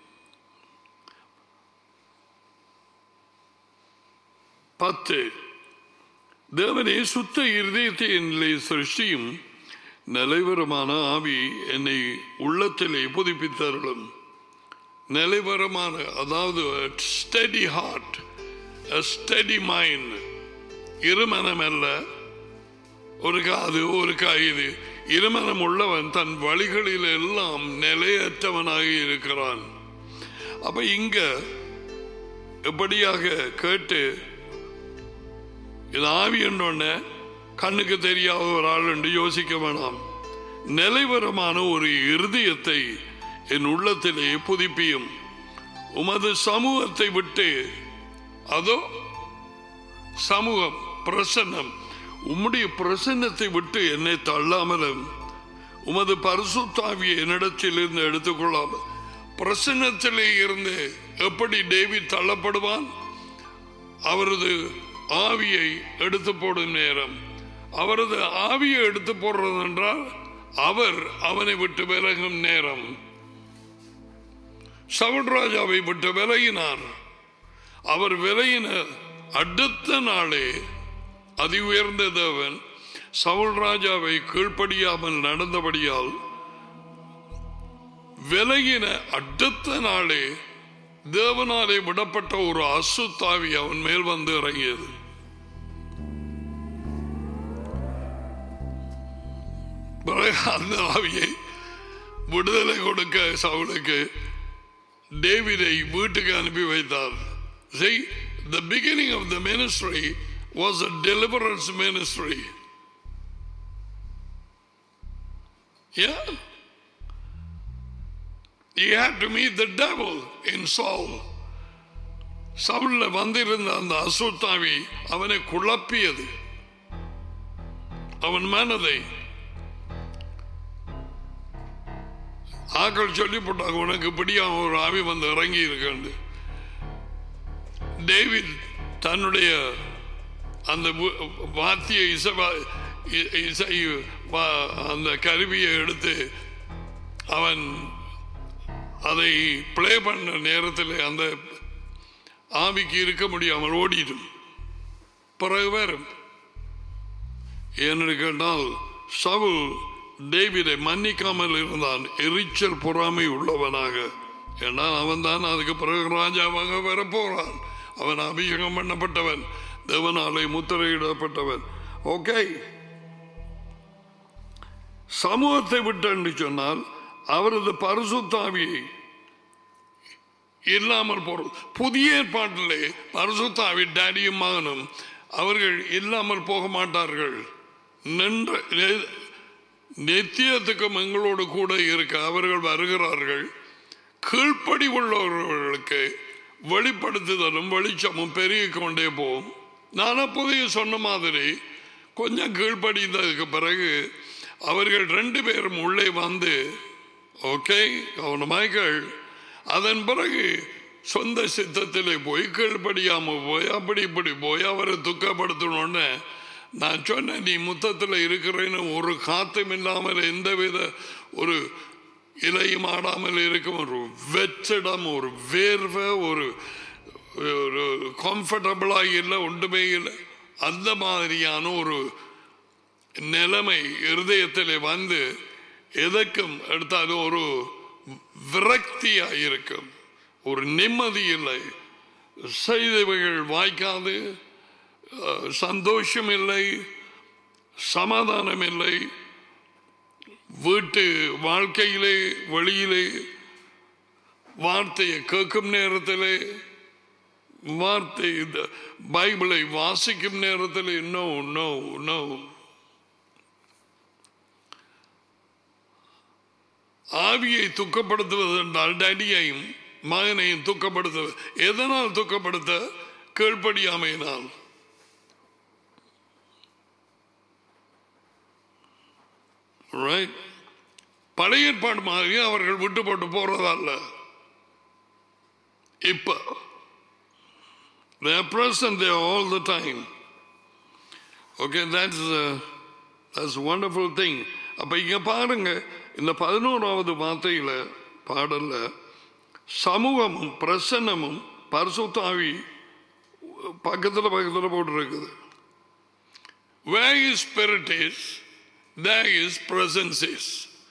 பத்து தேவனே சுத்த இருதயத்தை என்னிலே சிருஷ்டியும் நிலைவரமான ஆவி என்னை உள்ளத்திலே புதுப்பித்தருளும் நிலைவரமான அதாவது ஸ்டடி ஹார்ட் ஸ்டடி மைண்ட் இருமனம் அல்ல ஒரு காது ஒரு காயுது இருமனம் உள்ளவன் தன் வழிகளில் எல்லாம் நிலையற்றவனாக இருக்கிறான் அப்ப இங்க எப்படியாக கேட்டு இது ஆவி என்றொன்ன கண்ணுக்கு தெரியாத ஒரு ஆள் என்று யோசிக்க வேணாம் நிலைவரமான ஒரு இருதயத்தை என் உள்ளத்திலே புதுப்பியும் உமது சமூகத்தை விட்டு அதோ சமூகம் பிரசன்னம் உம்முடைய பிரசன்னத்தை விட்டு என்னை தள்ளாமலும் உமது பரிசுத்தாவியை என்னிடத்தில் இருந்து எடுத்துக்கொள்ளாமல் பிரசன்னத்திலே இருந்து எப்படி டேவிட் தள்ளப்படுவான் அவரது ஆவியை எடுத்து போடும் நேரம் அவரது ஆவியை எடுத்து போடுறது என்றால் அவர் அவனை விட்டு விலகும் நேரம் சவுல்ராஜாவை விட்டு விலகினார் அவர் விலகின அடுத்த நாளே அதி உயர்ந்த தேவன் சவுல் ராஜாவை கீழ்ப்படியாமல் நடந்தபடியால் விலகின அடுத்த நாளே தேவனாலே விடப்பட்ட ஒரு அசுத்தாவி அவன் மேல் வந்து இறங்கியது பிறகு அந்த ஆவியை விடுதலை கொடுக்க சவுலுக்கு டேவிதை வீட்டுக்கு அனுப்பி வைத்தார் See, the beginning of the ministry was a deliverance ministry. Yeah. He had to meet the devil in Saul. சவுல்ல வந்திருந்த அந்த அசுத்தாவி அவனை குழப்பியது அவன் மனதை ஆக்கள் சொல்லி போட்டாங்க உனக்கு பிடியாம ஒரு ஆவி வந்து இறங்கி இருக்காண்டு டேவிட் தன்னுடைய அந்த வு- வாத்திய இசை இ- இசை வா- அந்த கருவியை எடுத்து அவன் அதை ப்ளே பண்ண நேரத்தில் அந்த ஆவிக்கு இருக்க முடியாமல் ஓடிடும் பிறகு வரும் ஏன்னு கேட்டால் சவுல் டேவிடை மன்னிக்காமல் இருந்தான் எரிச்சல் பொறாமை உள்ளவனாக ஏன்னா அவன் தான் அதுக்கு பிறகு ராஜாவாக வரப்போறான் அவன் அபிஷேகம் பண்ணப்பட்டவன் தேவனாலே முத்திரையிடப்பட்டவன் ஓகே சமூகத்தை விட்டு என்று சொன்னால் அவரது பரிசுத்தாவியை இல்லாமல் போறது புதிய ஏற்பாட்டிலே பரிசுத்தாவி டேடியும் மகனும் அவர்கள் இல்லாமல் போக மாட்டார்கள் நின்ற நெ- நித்தியத்துக்கும் எங்களோடு கூட இருக்க அவர்கள் வருகிறார்கள் கீழ்ப்படி உள்ளவர்களுக்கு வெளிப்படுத்துதலும் வெளிச்சமும் பெருகிக் கொண்டே போகும் நான் அப்போதைய சொன்ன மாதிரி கொஞ்சம் கீழ்ப்படிந்ததுக்கு பிறகு அவர்கள் ரெண்டு பேரும் உள்ளே வந்து ஓகே கவனமாய்கள் அதன் பிறகு சொந்த சித்தத்திலே போய் கீழ்ப்படியாம போய் அப்படி இப்படி போய் அவரை துக்கப்படுத்தணும்னு நான் சொன்னேன் நீ முத்தத்தில் இருக்கிறேன்னு ஒரு காத்தும் இல்லாமல் எந்தவித ஒரு இலையும் ஆடாமல் இருக்கும் ஒரு வெற்றிடம் ஒரு வேர்வை ஒரு ஒரு கம்ஃபர்டபுளாக இல்லை ஒன்றுமே இல்லை அந்த மாதிரியான ஒரு நிலைமை இருதயத்தில் வந்து எதற்கும் எடுத்தாலும் ஒரு விரக்தியாக இருக்கும் ஒரு நிம்மதி இல்லை செய்தவைகள் வாய்க்காது அஹ், சந்தோஷம் இல்லை சமாதானம் இல்லை வீட்டு வாழ்க்கையிலே வெளியிலே வார்த்தையை கேட்கும் நேரத்திலே வார்த்தை இந்த பைபிளை வாசிக்கும் நேரத்தில் நோ நோ நோ ஆவியை துக்கப்படுத்துவது என்றால் டடியையும் மகனையும் துக்கப்படுத்துவது எதனால் துக்கப்படுத்த கீழ்ப்படியாமையினால் Right? பழைய ஏற்பாடு மாதிரி அவர்கள் விட்டு போட்டு போறதல்ல இப்ப they are present there all the time okay that's a, that's a wonderful thing அப்ப இங்க பாருங்க இந்த பதினோராவது வார்த்தையில பாடல்ல சமூகமும் பிரசன்னமும் பரிசுத்தாவி பக்கத்துல பக்கத்துல போட்டுருக்குது where his spirit is there his presence is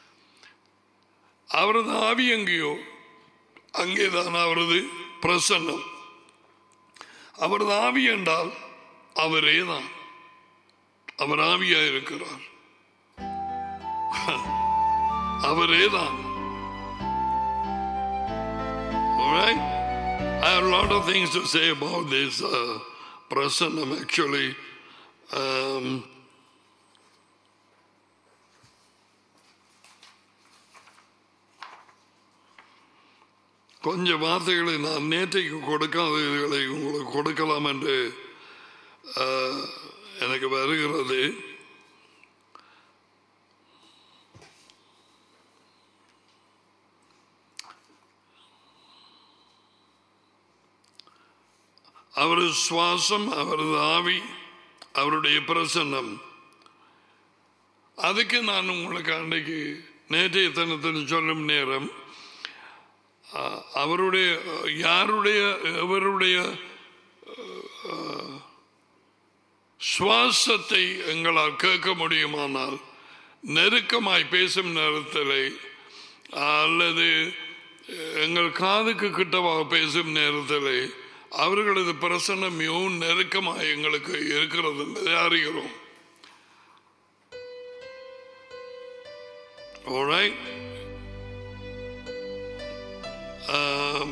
அவரது ஆவி எங்கேயோ அங்கேதான் அவரது பிரசன்னம் அவரது ஆவி என்றால் அவரே தான் அவர் ஆவியா இருக்கிறார் அவரே தான் Alright? I have a lot of things to say about this uh, Prasanam actually. ஆம், கொஞ்சம் வார்த்தைகளை நான் நேற்றைக்கு கொடுக்காதவைகளை உங்களுக்கு கொடுக்கலாம் என்று ஆ, எனக்கு வருகிறது அவரது சுவாசம் அவரது ஆவி அவருடைய பிரசன்னம் அதுக்கு நான் உங்களுக்கு அன்றைக்கு நேற்றைய தினத்தில் சொல்லும் நேரம் அ- அவருடைய யாருடைய எவருடைய அஹ், சுவாசத்தை எங்களால் கேட்க முடியுமானால் நெருக்கமாய் பேசும் நேரத்தில் அல்லது எங்கள் காதுக்கு கிட்டவாக பேசும் நேரத்தில் அவர்களது பிரசன்னம் மிகவும் நெருக்கமாக எங்களுக்கு இருக்கிறது என்பதை அறிகிறோம் Alright? Um,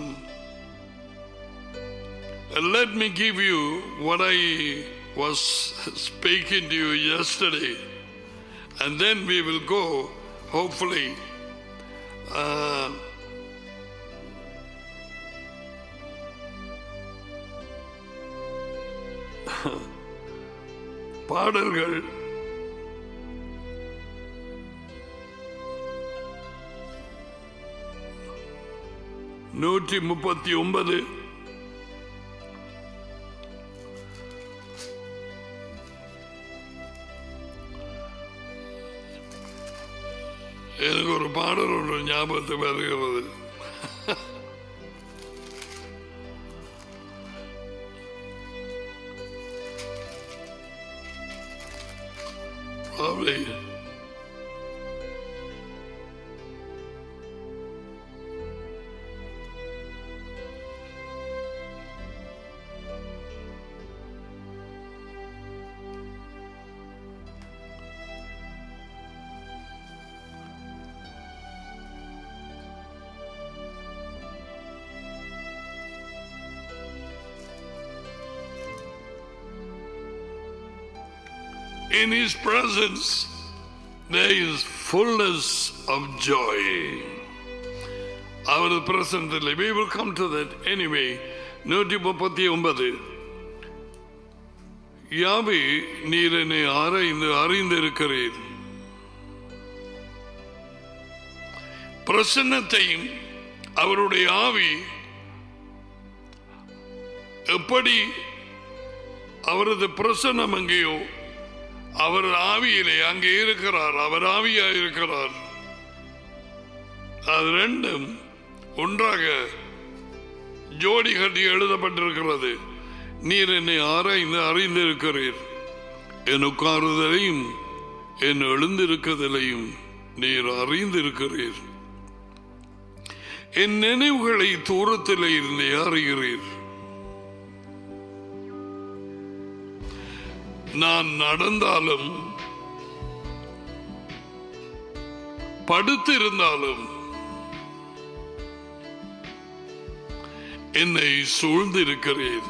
let me give you what I was speaking to you yesterday, and then we will go, hopefully. Uh, பாடல்கள் நூற்றி முப்பத்தி ஒன்பது எனக்கு ஒரு பாடல் ஒன்று ஞாபகத்துக்கு வருகிறது Probably. In his presence there is fullness of joy. அவரது பிரசனத்தில் we will come to that anyway நூற்றி முப்பத்தி ஒன்பது யாவே நீர் என்னை ஆராய்ந்து அறிந்திருக்கிறீர் பிரசன்னத்தையும் அவருடைய ஆவி எப்படி அவரது பிரசன்னம் எங்கேயோ அவர் ஆவியிலே அங்கே இருக்கிறார் அவர் ஆவியா இருக்கிறார் அது ரெண்டும் ஒன்றாக ஜோடி கட்டி எழுதப்பட்டிருக்கிறது நீர் என்னை ஆராய்ந்து அறிந்திருக்கிறீர் என் உட்காருதலையும் என் எழுந்திருக்குதலையும் நீர் அறிந்திருக்கிறீர் என் நினைவுகளை தூரத்திலே இருந்து அறிகிறீர் நான் நடந்தாலும் படுத்திருந்தாலும் என்னை சூழ்ந்திருக்கிறீர்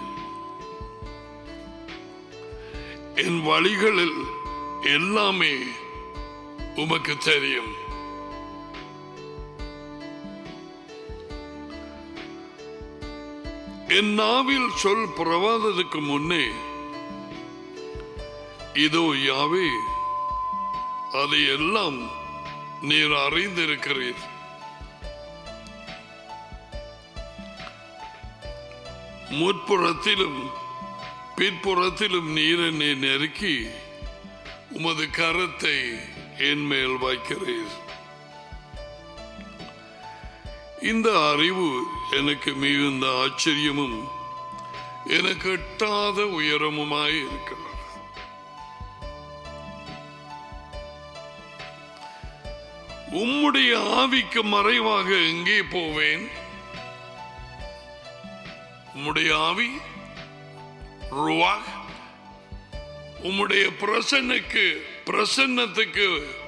என் வழிகளில் எல்லாமே உமக்கு தெரியும் என் நாவில் சொல் புறவாததுக்கு முன்னே இதோ யாவே அதை எல்லாம் நீர் அறிந்திருக்கிறீர் முற்புறத்திலும் பிற்புறத்திலும் நீர் என்னை நெருக்கி உமது கரத்தை என் மேல் வைக்கிறீர் இந்த அறிவு எனக்கு மிகுந்த ஆச்சரியமும் எனக்கு எட்டாத உயரமுமாய் இருக்கிறது உம்முடைய ஆவிக்கு மறைவாக எங்கே போவேன் உம்முடைய ஆவி ருவாக் உம்முடைய பிரசன்னுக்கு பிரசன்னத்துக்கு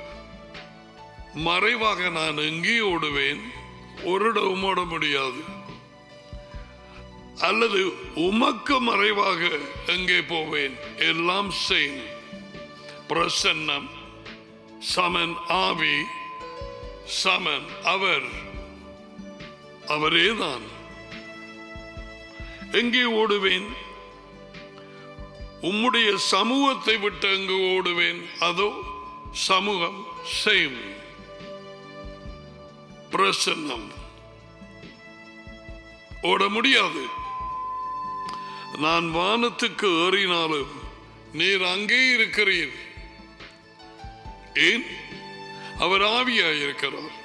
மறைவாக நான் எங்கே ஓடுவேன் ஒரு இடம் ஓட முடியாது அல்லது உமக்கு மறைவாக எங்கே போவேன் எல்லாம் சேம் பிரசன்னம் சமன் ஆவி சமன் அவர் அவரேதான் எங்கே ஓடுவேன் உம்முடைய சமூகத்தை விட்டு எங்கு ஓடுவேன் அதோ சமூகம் சேம் பிரசன்னம் ஓட முடியாது நான் வானத்துக்கு ஏறினாலும் நீர் அங்கே இருக்கிறீர் ஏன் அவர் ஆவியாய் இருக்கிறார்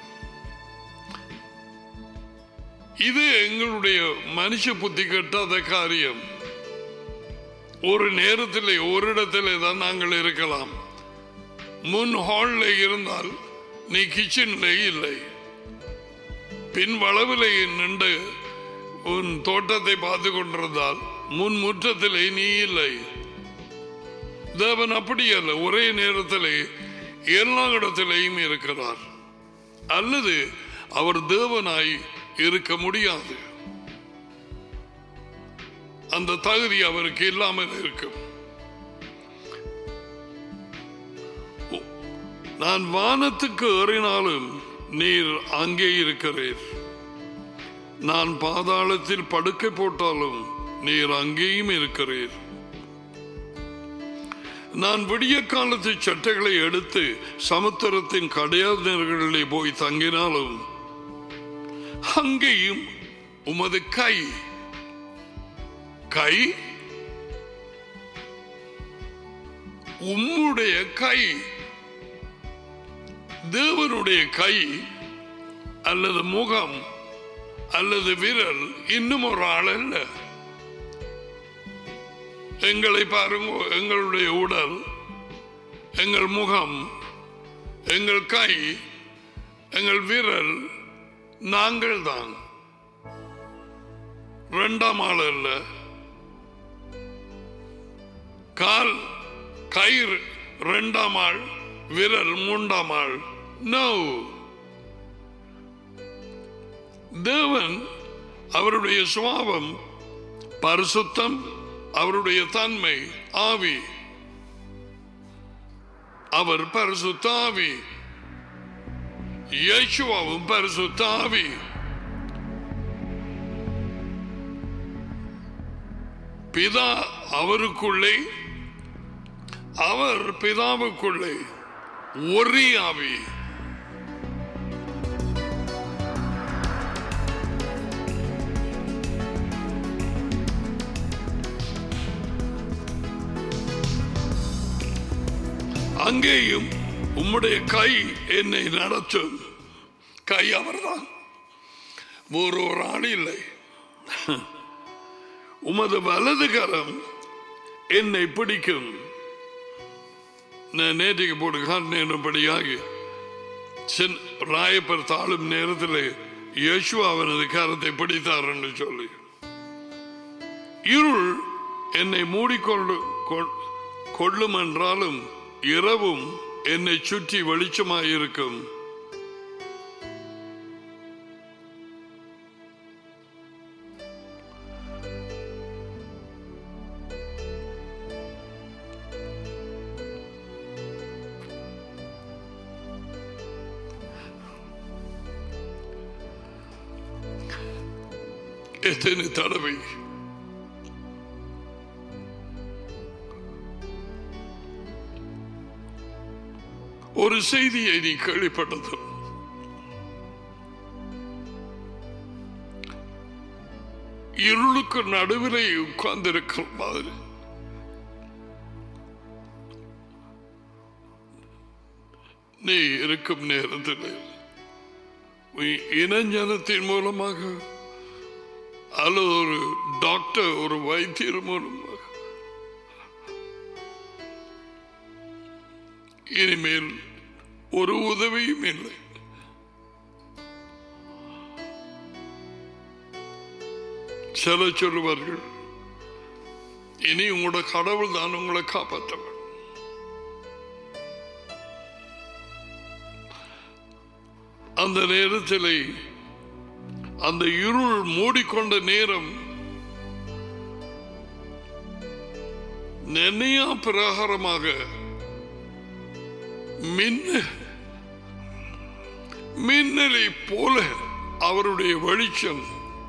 இது எங்களுடைய மனுஷ புத்தி கட்டாத காரியம் ஒரு நேரத்தில் ஒரு இடத்துல தான் நாங்கள் இருக்கலாம் முன் ஹால்ல இருந்தால் நீ கிச்சன்ல இல்லை பின் வளவிலே நின்று உன் தோட்டத்தை பார்த்து கொண்டிருந்தால் முன் முற்றத்திலே நீ இல்லை தேவன் அப்படி அல்ல ஒரே நேரத்திலே எல்லா இடத்திலேயும் இருக்கிறார் அல்லது அவர் தேவனாய் இருக்க முடியாது அந்த தகுதி அவருக்கு இல்லாமல் இருக்கும் நான் வானத்துக்கு ஏறினாலும் நீர் அங்கே இருக்கிறீர் நான் பாதாளத்தில் படுக்கை போட்டாலும் நீர் அங்கேயும் இருக்கிறீர் நான் விடிய காலத்து சட்டைகளை எடுத்து சமுத்திரத்தின் கடையாளர்களிலே போய் தங்கினாலும் அங்கேயும் உமது கை கை உம்முடைய கை தேவனுடைய கை அல்லது முகம் அல்லது விரல் இன்னும் ஒரு ஆள் அல்ல எங்களை பாருங்க எங்களுடைய உடல் எங்கள் முகம் எங்கள் கை எங்கள் விரல் நாங்கள் தான் ரெண்டாம் ஆள் அல்ல கால் கயிறு ரெண்டாம் ஆள் விரல் மூன்றாம் ஆள் நோ தேவன் அவருடைய சுவாபம் பரிசுத்தம் அவருடைய தன்மை ஆவி அவர் பரிசுத்த ஆவி இயேசுவாவும் பரிசுத்த ஆவி பிதா அவருக்குள்ளே அவர் பிதாவுக்குள்ளே ஒரே ஆவி அங்கேயும் உம்முடைய கை என்னை நடத்தும் கை அவர்தான் வேறு ஒரு ஆள் இல்லை உமது வலது கரம் என்னை பிடிக்கும் நான் நேற்றுக்கு போட்டு காட்டினபடியாகி ராயப்பர் தாழும் நேரத்தில் யேசு அவனது கரத்தை பிடித்தார் என்று சொல்லி இருள் என்னை மூடிக்கொண்டு கொ- கொள்ளும் என்றாலும் இரவும் என்னை சுற்றி வெளிச்சமாயிருக்கும் எத்தனை தடவை ஒரு செய்தியை நீ கேள்விப்பட்டது இருளுக்கு நடுவிலே உட்கார்ந்திருக்கிற மாதிரி நீ இருக்கும் நேரத்தில் நீ இனஞ்சனத்தின் மூலமாக அல்லது ஒரு டாக்டர் ஒரு வைத்தியர் மூலமாக இனிமேல் ஒரு உதவியும் இல்லை சில சொல்லுவார்கள் இனி உங்களோட கடவுள் தான் உங்களை காப்பாற்றவர் அந்த நேரத்தில் அந்த இருள் மூடிக்கொண்ட நேரம் நெனையா பிரகாரமாக மின்ன மின்னலை போல அவருடைய வெளிச்சம்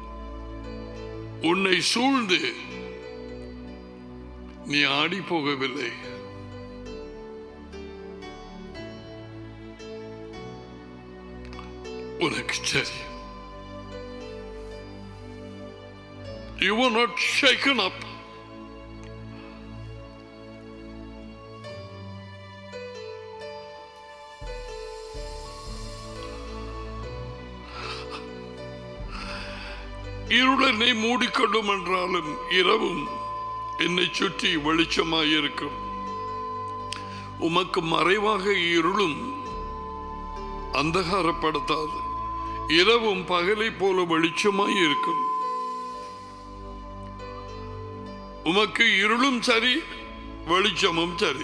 உன்னை சூழ்ந்து நீ ஆடி போகவில்லை உனக்கு தெரியும் You were not shaken up. இருளனை மூடிக்கொள்ளும் என்றாலும் இரவும் என்னை சுற்றி வெளிச்சமாயிருக்கும் உமக்கு மறைவாக இருளும் அந்தகாரப்படுத்தாது இரவும் பகலை போல வெளிச்சமாய் இருக்கும் உமக்கு இருளும் சரி வெளிச்சமும் சரி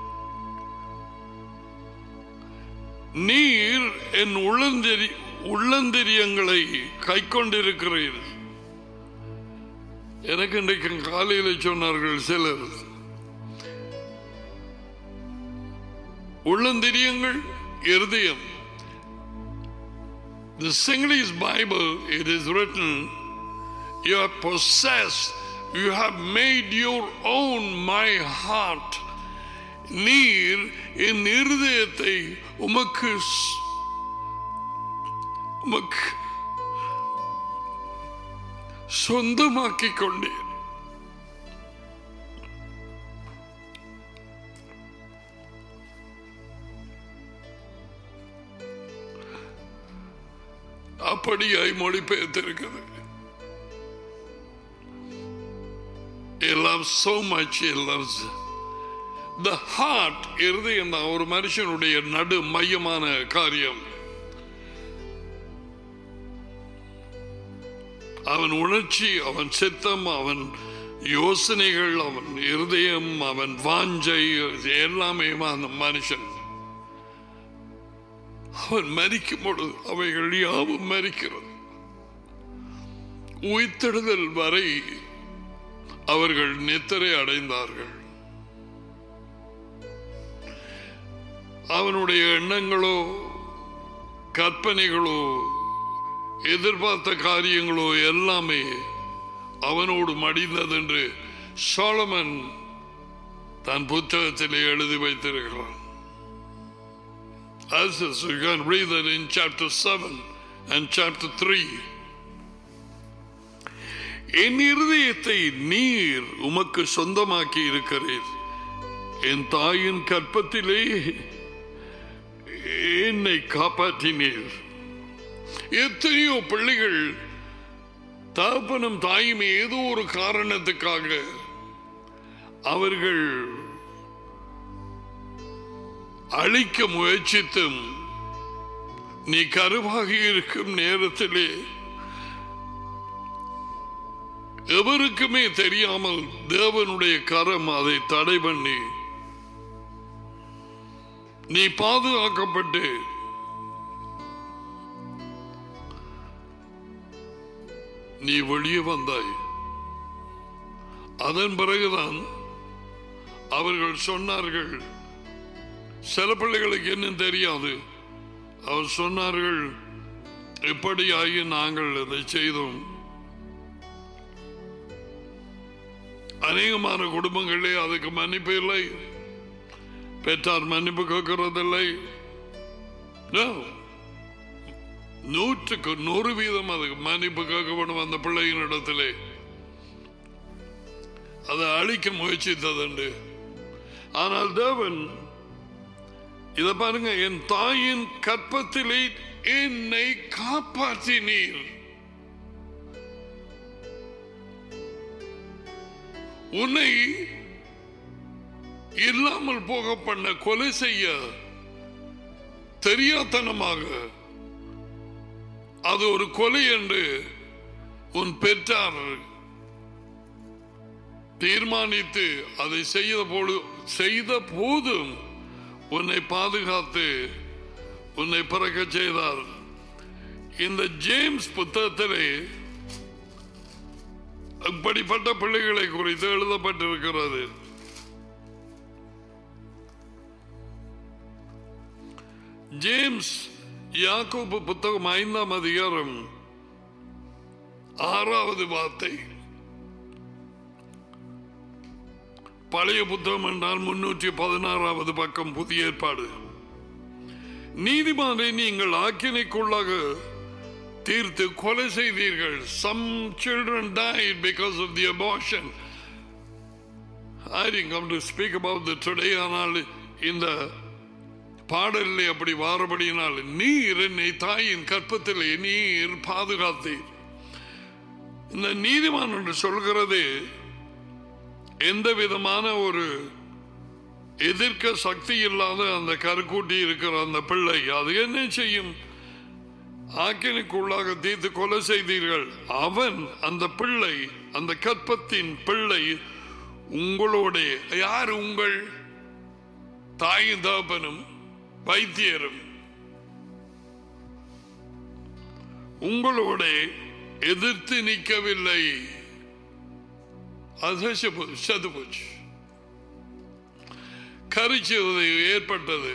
நீர் என் உள்ளந்தெரி உள்ளந்தெரியங்களை கை கொண்டிருக்கிறீர் எனக்கு இன்றைக்கு காலையில் சொன்னார்கள் சிலர் உள்ளந்தெரியங்கள் இருதயம் The Sinhalese Bible, it is written, you are possessed, you have made your own my heart. நீர் என் இருதயத்தை உமக்கு ஸ்- உமக்கு சொந்தமாக்கிக் கொண்டேன் அப்படியாய் மொழிபெயர்த்திருக்கிறது He loves so much, he loves the heart இருதயம் தான் ஒரு மனுஷனுடைய நடு மையமான காரியம் அவன் உணர்ச்சி அவன் சித்தம் அவன் யோசனைகள் அவன் இருதயம் அவன் வாஞ்சை எல்லாமே அந்த மனுஷன் அவன் மரிக்கும் பொழுது அவைகள் யாவும் மரிக்கிறது உயிர்த்தெழுதல் வரை அவர்கள் நித்திரை அடைந்தார்கள் அவனுடைய எண்ணங்களோ கற்பனைகளோ எதிர்பார்த்த காரியங்களோ எல்லாமே அவனோடு மடிந்தது என்று சோலமன் தன் புத்தகத்திலே எழுதி வைத்திருக்கிறான் As is, you can read that in chapter 7 and chapter 3. என் இருதயத்தை நீர் உமக்கு சொந்தமாக்கி இருக்கிறீர் என் தாயின் கற்பத்திலே என்னை காப்பாற்றினீர் எத்தனையோ பிள்ளைகள் தகப்பனும் தாயும் ஏதோ ஒரு காரணத்துக்காக அவர்கள் அழிக்க முயற்சித்தும் நீ கருவாகி இருக்கும் நேரத்திலே எவருக்குமே தெரியாமல் தேவனுடைய கரம் அதை தடை பண்ணி நீ பாதுகாக்கப்பட்டு நீ வெளியே வந்தாய் அதன் பிறகுதான் அவர்கள் சொன்னார்கள் சில பிள்ளைகளுக்கு என்ன தெரியாது அவர் சொன்னார்கள் இப்படியாகி நாங்கள் இதை செய்தோம் அநேகமான குடும்பங்களே அதுக்கு மன்னிப்பு இல்லை பெற்றார் மன்னிப்பு கேட்கறதில்லை No. நூற்றுக்கு நூறு வீதம் அதுக்கு மன்னிப்பு கேட்க வேண்டும் அந்த பிள்ளையின் இடத்திலே அதை அழிக்க முயற்சித்ததுண்டு ஆனால் தேவன் இத பாருங்க என் தாயின் கற்பத்திலே என்னை காப்பாற்றினீர் உன்னை இல்லாமல் போக பண்ண கொலை செய்ய தெரியாத்தனமாக அது ஒரு கொலை என்று உன் பெற்றார் தீர்மானித்து அதை செய்த போது செய்த போதும் உன்னை பாதுகாத்து உன்னை பிறக்க செய்தார் இந்த ஜேம்ஸ் புத்தகத்திலே அப்படிப்பட்ட பிள்ளைகளை குறித்து எழுதப்பட்டிருக்கிறது ஜேம்ஸ் யாக்கோபு புத்தகம் ஐந்தாம் அதிகாரம் ஆறாவது வார்த்தை பழைய புத்தகம் என்றால் முன்னூற்றி பதினாறாவது பக்கம் புதிய ஏற்பாடு நீதிமானை நீங்கள் ஆக்கினைக்குள்ளாக தீர்த்து கொலை செய்தீர்கள் some children died because of the abortion I didn't come to speak about the today ஆனால் இந்த பாடலில் அப்படி வாரபடியினால் நீர் என்னை தாயின் கற்பத்திலே நீர் பாதுகாத்தீர் இந்த நீதிமான் என்று சொல்கிறது எந்த விதமான ஒரு எதிர்க்க சக்தி இல்லாத அந்த கருக்கூட்டி இருக்கிற அந்த பிள்ளை அது என்ன செய்யும் ஆக்கினுக்குள்ளாக தீர்த்து கொலை செய்தீர்கள் அவன் அந்த பிள்ளை அந்த கற்பத்தின் பிள்ளை உங்களோட யார் உங்கள் தாயும் தகப்பனும் வைத்தியரும் உங்களோட எதிர்த்து நிற்கவில்லை அது செப்பு- செத்து போச்சு கரிச்சது ஏற்பட்டது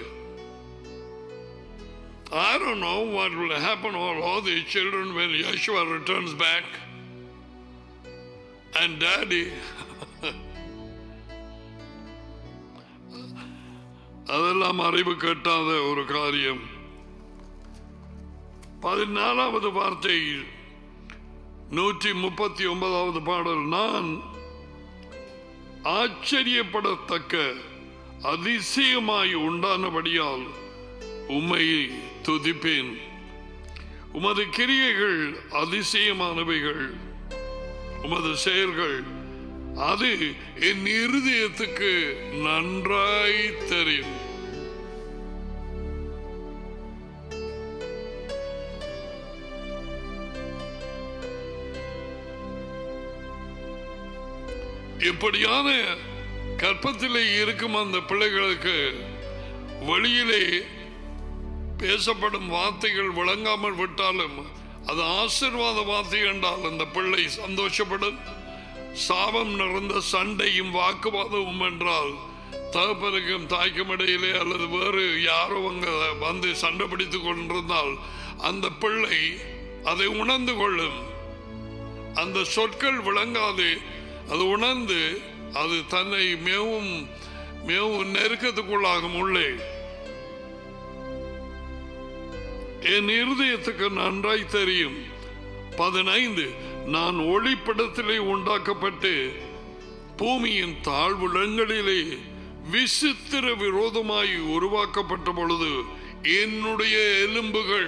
I don't know what will happen to all these children when Yeshua returns back. And daddy. அதெல்லாம் அறிவு கட்டாத ஒரு காரியம் பதினாலாவது வார்த்தை நூற்றி முப்பத்தி ஒன்பதாவது பாடல் நான் ஆச்சரியப்படத்தக்க அதிசயமாய் உண்டானபடியால் உம்மை துதிப்பேன் உமது கிரியைகள் அதிசயமானவைகள் உமது செயல்கள் அது என் இருதயத்துக்கு நன்றாய் தெரியும் இப்படியான கற்பத்திலே இருக்கும் அந்த பிள்ளைகளுக்கு வெளியிலே பேசப்படும் வார்த்தைகள் விளங்காமல் விட்டாலும் அது ஆசீர்வாத வார்த்தை என்றால் அந்த பிள்ளை சந்தோஷப்படும் சாபம் நிறைந்த சண்டையும் வாக்குவாதமும் என்றால் தகப்பனுக்கும் தாய்க்கும் இடையிலே அல்லது வேறு யாரோ அங்க வந்து சண்டை பிடித்துக் கொண்டிருந்தால் அந்த பிள்ளை அதை உணர்ந்து கொள்ளும் அந்த சொற்கள் விளங்காது அது உணர்ந்து அது தன்னை மிகவும் மிகவும் நெருக்கத்துக்குள்ளாகும் உள்ளே என் இருதயத்துக்கு நன்றாய் தெரியும் பதினைந்து நான் ஒளிப்படத்திலே உண்டாக்கப்பட்டு பூமியின் தாழ்வுடங்களிலே விசித்திர விரோதமாய் உருவாக்கப்பட்ட பொழுது என்னுடைய எலும்புகள்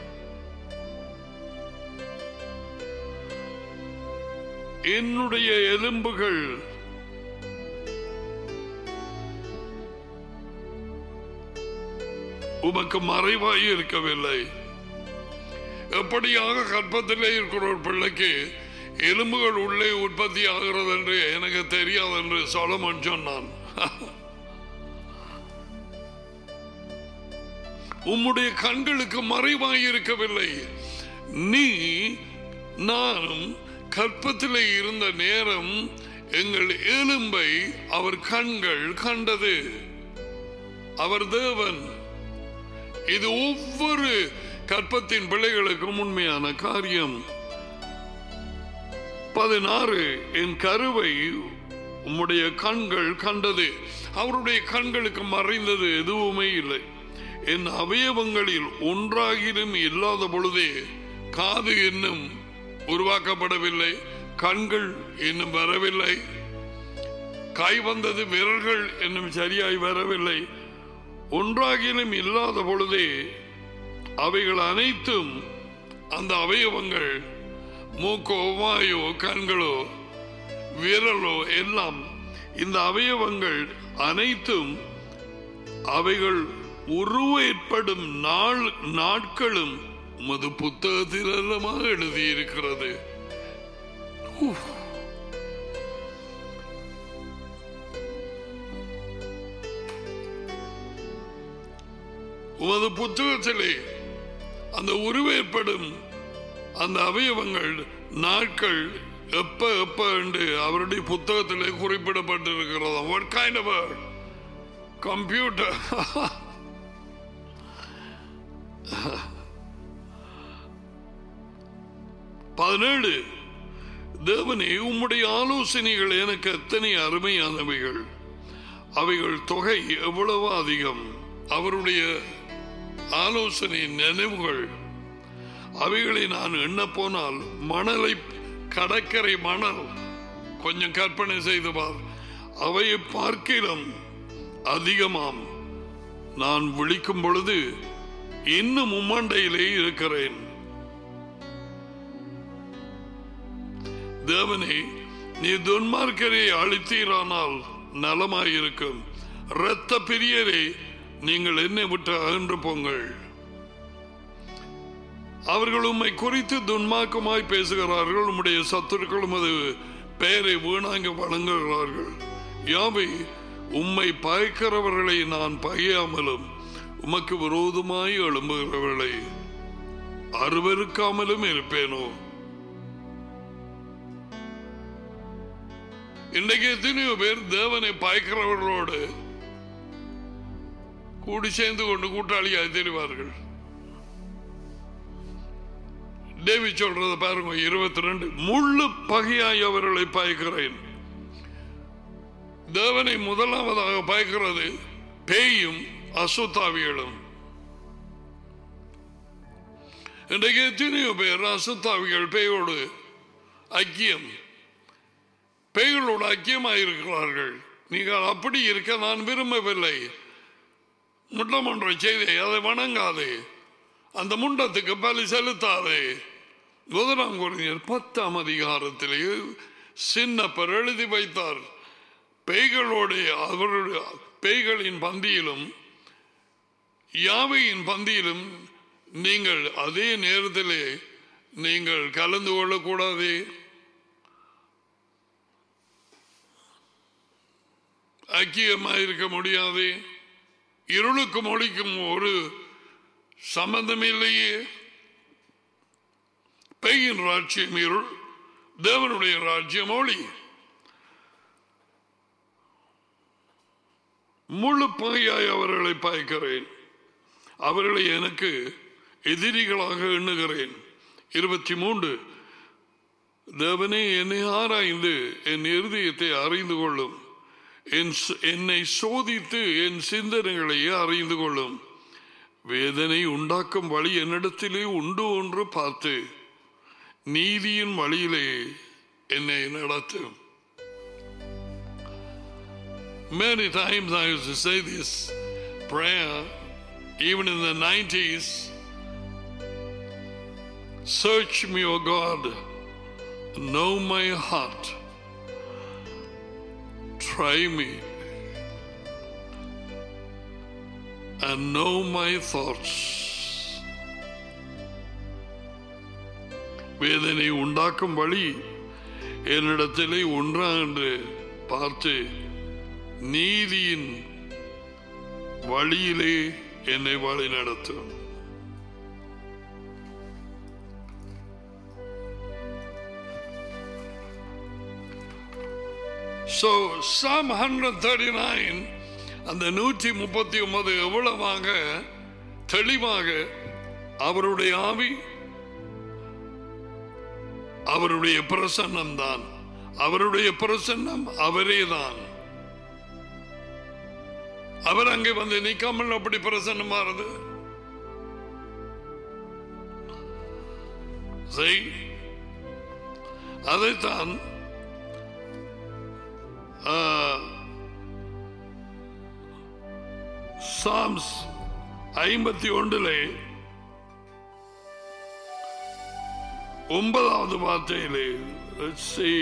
என்னுடைய எலும்புகள் உமக்கு மறைவாய் இருக்கவில்லை எப்படியாக கற்பத்திலே இருக்கிற ஒரு பிள்ளைக்கு எலும்புகள் உள்ளே உற்பத்தி ஆகிறது என்று எனக்கு தெரியாது என்று சொலமன் சொன்னான் உம்முடைய கண்களுக்கு மறைவாய் இருக்கவில்லை நீ நானும் கற்பத்திலே இருந்த நேரம் எங்கள் எலும்பை அவர் கண்கள் கண்டது அவர் தேவன் இது ஒவ்வொரு கற்பத்தின் பிள்ளைகளுக்கும் உண்மையான காரியம் பதினாறு என் கருவை உம்முடைய கண்கள் கண்டது அவருடைய கண்களுக்கு மறைந்தது எதுவுமே இல்லை என் அவயவங்களில் ஒன்றாகிலும் இல்லாத பொழுதே காது இன்னும் உருவாக்கப்படவில்லை கண்கள் இன்னும் வரவில்லை கை வந்தது விரல்கள் இன்னும் சரியாய் வரவில்லை ஒன்றாகிலும் இல்லாத பொழுதே அவைகள் அனைத்தும் அந்த அவயவங்கள் மூக்கோ வாயோ கண்களோ விரலோ எல்லாம் இந்த அவயவங்கள் அனைத்தும் அவைகள் உருவேற்படும் நாள் நாட்களும் உமது புத்தகத்தில் எல்லாமாக எழுதியிருக்கிறது உஃப். உமது புத்தகத்திலே அந்த உருவேற்படும் அந்த அவயவங்கள் நாட்கள் எப்ப எப்ப என்று அவருடைய புத்தகத்திலே குறிப்பிடப்பட்டிருக்கிறது வாட் கைண்ட் ஆஃப் கம்ப்யூட்டர் பதினேழு தேவனே உம்முடைய ஆலோசனைகள் எனக்கு எத்தனை அருமையானவைகள் அவைகள் தொகை எவ்வளவு அதிகம் அவருடைய ஆலோசனை நினைவுகள் அவைகளை நான் எண்ண போனால் மணலை கடற்கரை மணல் கொஞ்சம் கற்பனை செய்து பார் அவையை பார்க்கிலும் அதிகமாம் நான் விழிக்கும் பொழுது இன்னும் உம்மண்டையிலே இருக்கிறேன் தேவனே நீ துன்மார்க்கரை அழித்தீரானால் நலமாயிருக்கும் இரத்த பிரியரே நீங்கள் என்னை விட்டு அகன்று போங்கள் அவர்கள் உம்மை குறித்து துன்மாக்கமாய் பேசுகிறார்கள் உம்முடைய சத்துருக்கள் உமது பெயரை வீணாங்க வழங்குகிறார்கள் யாவை உம்மை பயக்கிறவர்களை நான் பகையாமலும் உமக்கு விரோதமாய் எழும்புகிறவர்களை அருவருக்காமலும் இருப்பேனோ இன்றைக்கு எத்தனையோ பேர் தேவனை பாய்க்கிறவர்களோடு கூடி சேர்ந்து கொண்டு கூட்டாளியாக தெரிவார்கள் தேவி சொல்றத பாருங்க இருபத்தி ரெண்டு முள்ளு பகையாய் அவர்களை பாய்க்கிறேன் தேவனை முதலாவதாக பாய்க்கிறது பேயும் அசுத்தாவிகளும் இன்றைக்கு எத்தனையோ பேர் அசுத்தாவிகள் பேயோடு ஐக்கியம் பேய்களோடு ஐக்கியமாயிருக்கிறார்கள் நீங்கள் அப்படி இருக்க நான் விரும்பவில்லை முண்டமன்ற செய்தி அதை வணங்காதே அந்த முண்டத்துக்கு பலி செலுத்தாதே முதலாம் குறைஞர் பத்தாம் அதிகாரத்திலே சின்னப்பர் எழுதி வைத்தார் பேய்களோடு அவருடைய பேய்களின் பந்தியிலும் யாவையின் பந்தியிலும் நீங்கள் அதே நேரத்திலே நீங்கள் கலந்து கொள்ளக்கூடாதே ஐக்கியமாக இருக்க முடியாது இருளுக்கும் ஒளிக்கும் ஒரு சம்பந்தம் இல்லையே பெய்யின் ராஜ்யம் இருள் தேவனுடைய ராஜ்யம் ஒளி முழு பகையாய் அவர்களை பாய்க்கிறேன் அவர்களை எனக்கு எதிரிகளாக எண்ணுகிறேன் இருபத்தி மூன்று தேவனே என்னை ஆராய்ந்து என் இருதயத்தை அறிந்து கொள்ளும் என் ச- என்னை சோதித்து என் சிந்தனைகளை அறிந்து கொள்ளும் வேதனை உண்டாக்கும் வழி என்னிடத்திலே உண்டு ஒன்று பார்த்து நீதியின் வழியிலே என்னை நடத்தும் Many times I used to say this prayer, even in the 90s. Search me, O God, know my heart. Try me and know my thoughts. வேதனை உண்டாக்கும் வழி என்னிடத்திலே ஒன்றா என்று பார்த்து நீதியின் வழியிலே என்னை வழி நடத்தும் So, Psalm 139 அந்த நூற்றி முப்பத்தி ஒன்பது எவ்வளவாக தெளிவாக அவருடைய ஆவி அவருடைய பிரசன்னம் தான் அவருடைய பிரசன்னம் அவரே தான் அவர் அங்கே வந்து நிக்காமல் அப்படி பிரசன்னமாறது செய் அதைத்தான் சாம்ஸ் ஐம்பத்தி ஒன்றிலே ஒன்பதாவது வார்த்தையிலே let's see.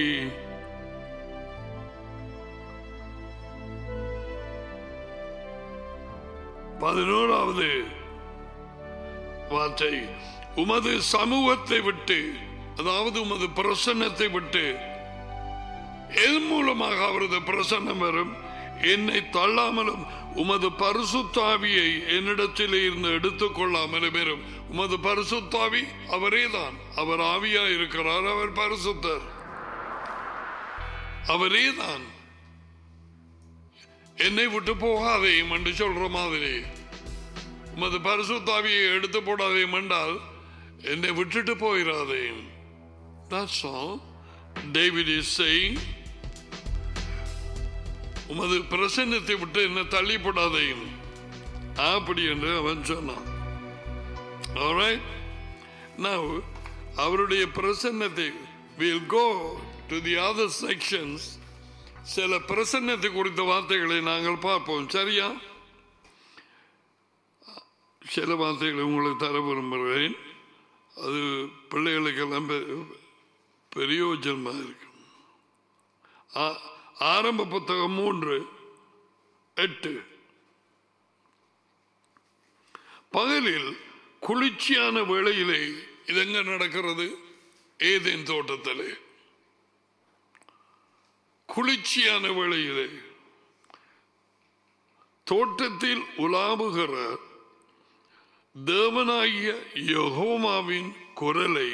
பதினோராவது வார்த்தை உமது சமூகத்தை விட்டு அதாவது உமது பிரசன்னத்தை விட்டு என் மூலமாக அவரது பிரசன்னம் வரும் என்னை தள்ளாமலும் உமது பரிசுத்தாவியை என்னிடத்தில் இருந்து எடுத்துக் கொள்ளாமலும் வரும் உமது பரிசுத்தாவி அவரே தான் அவர் ஆவியா இருக்கிறார் அவர் பரிசுத்தர் அவரே தான் என்னை விட்டு போகாதே என்று சொல்ற மாதிரி உமது பரிசுத்தாவியை எடுத்து போடாதே என்றால் என்னை விட்டுட்டு போயிடாதே That's all David is saying உமது பிரசன்னத்தை விட்டு என்ன தள்ளி போடாதையும் அப்படி என்று அவன் சொன்னான் Alright? Now, அவருடைய பிரசன்னத்தை we'll go to the other sections சில பிரசன்னத்தை குறித்த வார்த்தைகளை நாங்கள் பார்ப்போம் சரியா சில வார்த்தைகளை உங்களுக்கு தர விரும்புகிறேன் அது பிள்ளைகளுக்கெல்லாம் பெ- பிரயோஜனமாக இருக்கும் ஆ- ஆரம்ப புத்தகம் மூன்று எட்டு பகலில் குளிர்ச்சியான வேளையிலே இதெங்க நடக்கிறது ஏதேன் தோட்டத்திலே குளிர்ச்சியான வேளையிலே தோட்டத்தில் உலாவுகிற தேவனாகிய யெகோவாவின் குரலை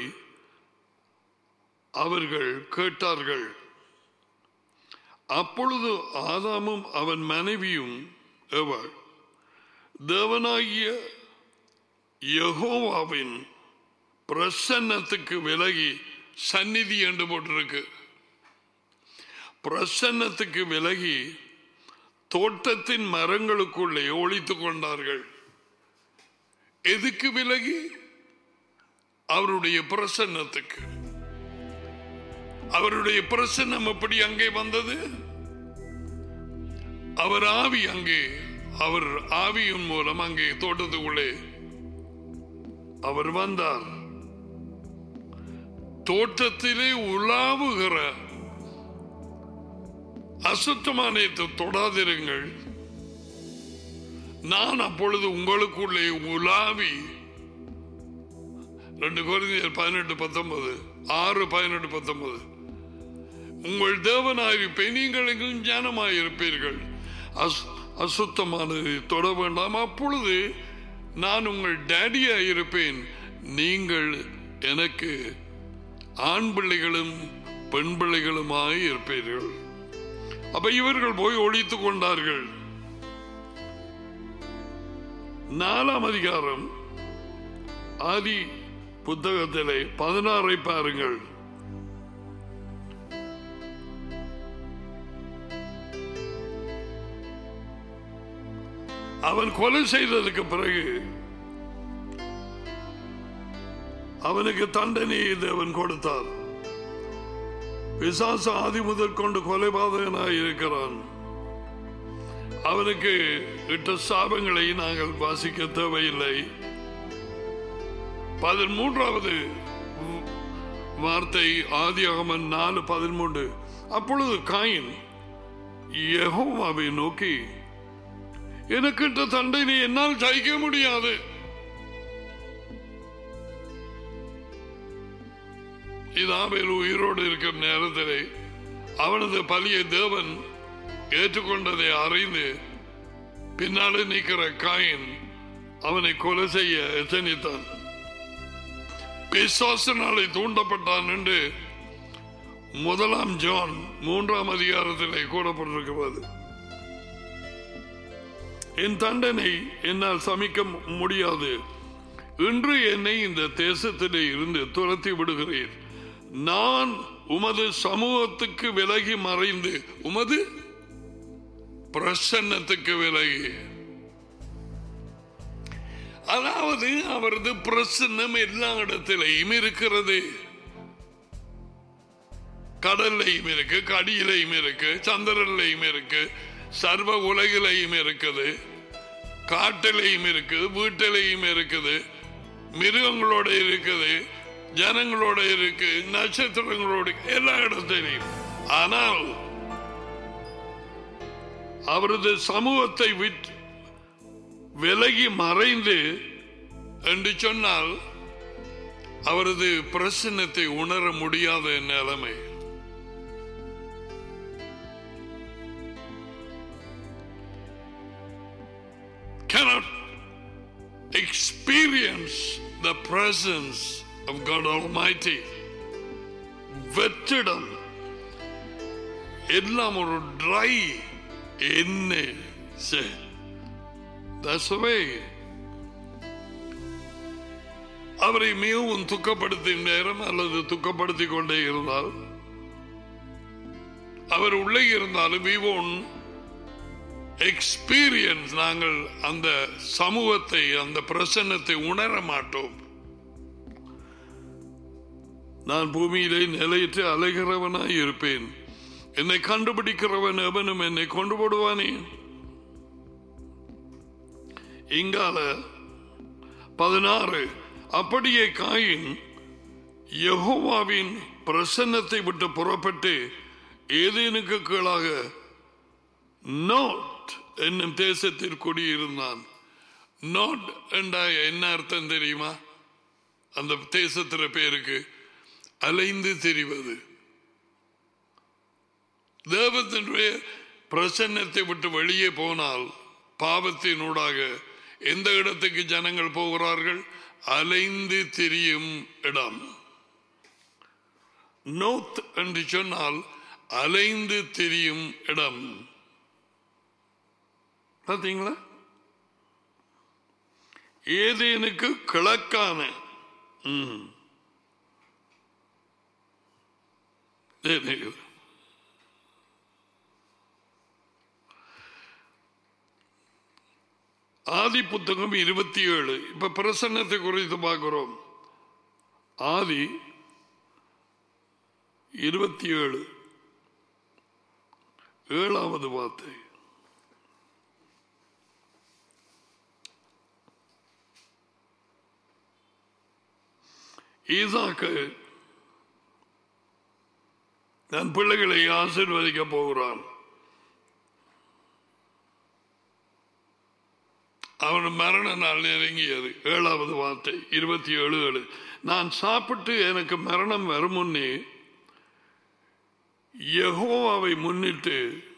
அவர்கள் கேட்டார்கள் அப்பொழுது ஆதாமும் அவன் மனைவியும் எவள் தேவனாகிய யெகோவாவின் பிரசன்னத்துக்கு விலகி சந்நிதி என்று போட்டிருக்கு பிரசன்னத்துக்கு விலகி தோட்டத்தின் மரங்களுக்குள்ளே ஒளித்துக் கொண்டார்கள் எதுக்கு விலகி அவருடைய பிரசன்னத்துக்கு அவருடைய பிரசன்னம் எப்படி அங்கே வந்தது அவர் ஆவி அங்கே அவர் ஆவியின் மூலம் அங்கே தோட்டத்துக்குள்ளே அவர் வந்தார் தோட்டத்திலே உலாவுகிற அசுத்தமானத்தை தொடாதிருங்கள் நான் அப்பொழுது உங்களுக்குள்ளே உலாவி ரெண்டு குழந்தையர் பதினெட்டு பத்தொன்பது ஆறு பதினெட்டு பத்தொன்பது உங்கள் தேவனாயிருப்பேன் நீங்கள் எங்கும் ஞானமாயிருப்பீர்கள் அஸ் அசுத்தமானதை தொட வேண்டாம் அப்பொழுது நான் உங்கள் டேடியா இருப்பேன் நீங்கள் எனக்கு ஆண் பிள்ளைகளும் பெண் பிள்ளைகளுமாய் இருப்பீர்கள் அப்ப இவர்கள் போய் ஒழித்துக் கொண்டார்கள் நாலாம் அதிகாரம் ஆதி புத்தகத்திலே பதினாறை பாருங்கள் அவன் கொலை செய்ததுக்கு பிறகு அவனுக்கு தண்டனையை தேவன் கொடுத்தார் விசாச ஆதி முதல் கொண்டு கொலைபாதகனாய் இருக்கிறான் அவனுக்கு இட்ட சாபங்களை நாங்கள் வாசிக்க தேவையில்லை பதிமூன்றாவது வார்த்தை ஆதி அகமன் நாலு பதிமூன்று அப்பொழுது காயின் யெகோவாவை நோக்கி எனக்கு இட்ட தண்டனை என்னால் சகிக்க முடியாது இதாவேல் உயிரோடு இருக்கிற நேரத்திலே அவனது பலியை தேவன் ஏற்றுக்கொண்டதை அறிந்து பின்னாலே நிற்கிற காயின் அவனை கொலை செய்ய எத்தனித்தான் பிசாசனாலே தூண்டப்பட்டான் என்று முதலாம் ஜான் மூன்றாம் அதிகாரத்திலே கூறப்பட்டிருக்கிறது என் தண்டனை என்னால் சமிக்க முடியாது இன்று என்னை இந்த தேசத்திலே இருந்து துரத்தி விடுகிறேன் நான் உமது சமூகத்துக்கு விலகி மறைந்து உமது பிரசன்னத்துக்கு விலகி அதாவது அவரது பிரசன்னம் எல்லா இடத்திலையும் இருக்கிறது கடல்லையும் இருக்கு கடியிலையும் இருக்கு சந்திரன்லையும் இருக்கு சர்வ உலகிலையும் இருக்குது காட்டிலையும் இருக்குது வீட்டிலையும் இருக்குது மிருகங்களோட இருக்குது ஜனங்களோட இருக்கு நட்சத்திரங்களோட எல்லா இடத்திலையும் ஆனால் அவரது சமூகத்தை விட்டு விலகி மறைந்து என்று சொன்னால் அவரது பிரசன்னத்தை உணர முடியாத நிலைமை cannot experience the presence of God Almighty. வெற்றிடம் எல்லாம் ஒரு ட்ரை என்ன That's the way. அவரை மிகவும் துக்கப்படுத்தும் நேரம் அல்லது துக்கப்படுத்தி கொண்டே இருந்தால் அவர் உள்ளே இருந்தாலும் we won't எக்ஸ்பீரியன்ஸ் நாங்கள் அந்த சமூகத்தை அந்த பிரசன்னத்தை உணர மாட்டோம் நான் பூமியிலே நிலையற்று அலைகிறவனாய் இருப்பேன் என்னை கண்டுபிடிக்கிறவன் எவனும் என்னை கொண்டு போடுவானே இங்கால பதினாறு அப்படியே காயின் யெகோவாவின் பிரசன்னத்தை விட்டு புறப்பட்டு ஏதேனுக்கு கீழாக நோட் என்னும் தேசத்தில் குடியிருந்தான் நோட் என்றா என்ன அர்த்தம் தெரியுமா அந்த தேசத்திற பேருக்கு அலைந்து தெரிவது தேவத்தினுடைய பிரசன்னத்தை விட்டு வெளியே போனால் பாவத்தினூடாக எந்த இடத்துக்கு ஜனங்கள் போகிறார்கள் அலைந்து திரியும் இடம் நோத் என்று சொன்னால் அலைந்து திரியும் இடம் பார்த்தீங்களா ஏதேனுக்கு கிழக்கான ம். ஏதேனுக்கு. ஆதி புத்தகம் இருபத்தி ஏழு இப்ப பிரசன்னத்தை குறித்து பார்க்கிறோம் ஆதி இருபத்தி ஏழு ஏழாவது வார்த்தை ஈசாக்கு தன் பிள்ளைகளை ஆசிர்வதிக்க போகிறான் அவன் மரண நாள் நெருங்கியது ஏழாவது வார்த்தை இருபத்தி ஏழு ஏழு நான் சாப்பிட்டு எனக்கு மரணம் வரும் முன்னே யெகோவாவை முன்னிட்டு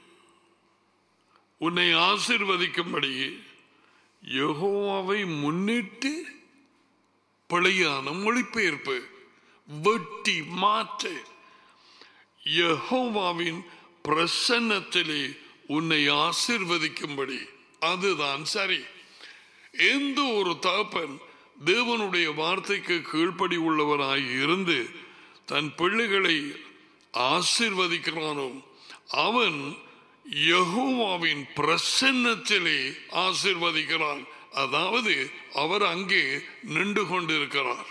உன்னை ஆசிர்வதிக்கும்படி யெகோவாவை முன்னிட்டு பிழையான மொழிபெயர்ப்பு வெட்டி மாற்று யெகோவாவின் பிரசன்னத்திலே உன்னை ஆசிர்வதிக்கும்படி அதுதான் சரி எந்த ஒரு தகப்பன் தேவனுடைய வார்த்தைக்கு கீழ்ப்படி உள்ளவராய் இருந்து தன் பிள்ளைகளை ஆசிர்வதிக்கிறானோ அவன் யெகோவாவின் பிரசன்னத்திலே ஆசிர்வதிக்கிறான் அதாவது அவர் அங்கே நின்று கொண்டிருக்கிறார்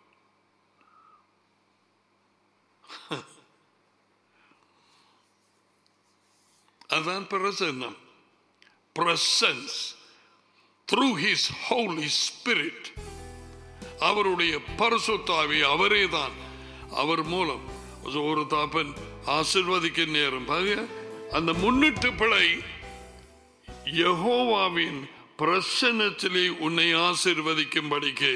அதான் பிரசன்னம் presence through his holy spirit அவருடைய பரிசுத்தாவி அவரே தான் அவர் மூலம் ஒரு தாப்பன் ஆசிர்வதிக்க நேரம் பாருங்க அந்த முன்னிட்டு பிழை யெகோவாவின் பிரசன்னத்திலே உன்னை ஆசிர்வதிக்கும்படிக்கு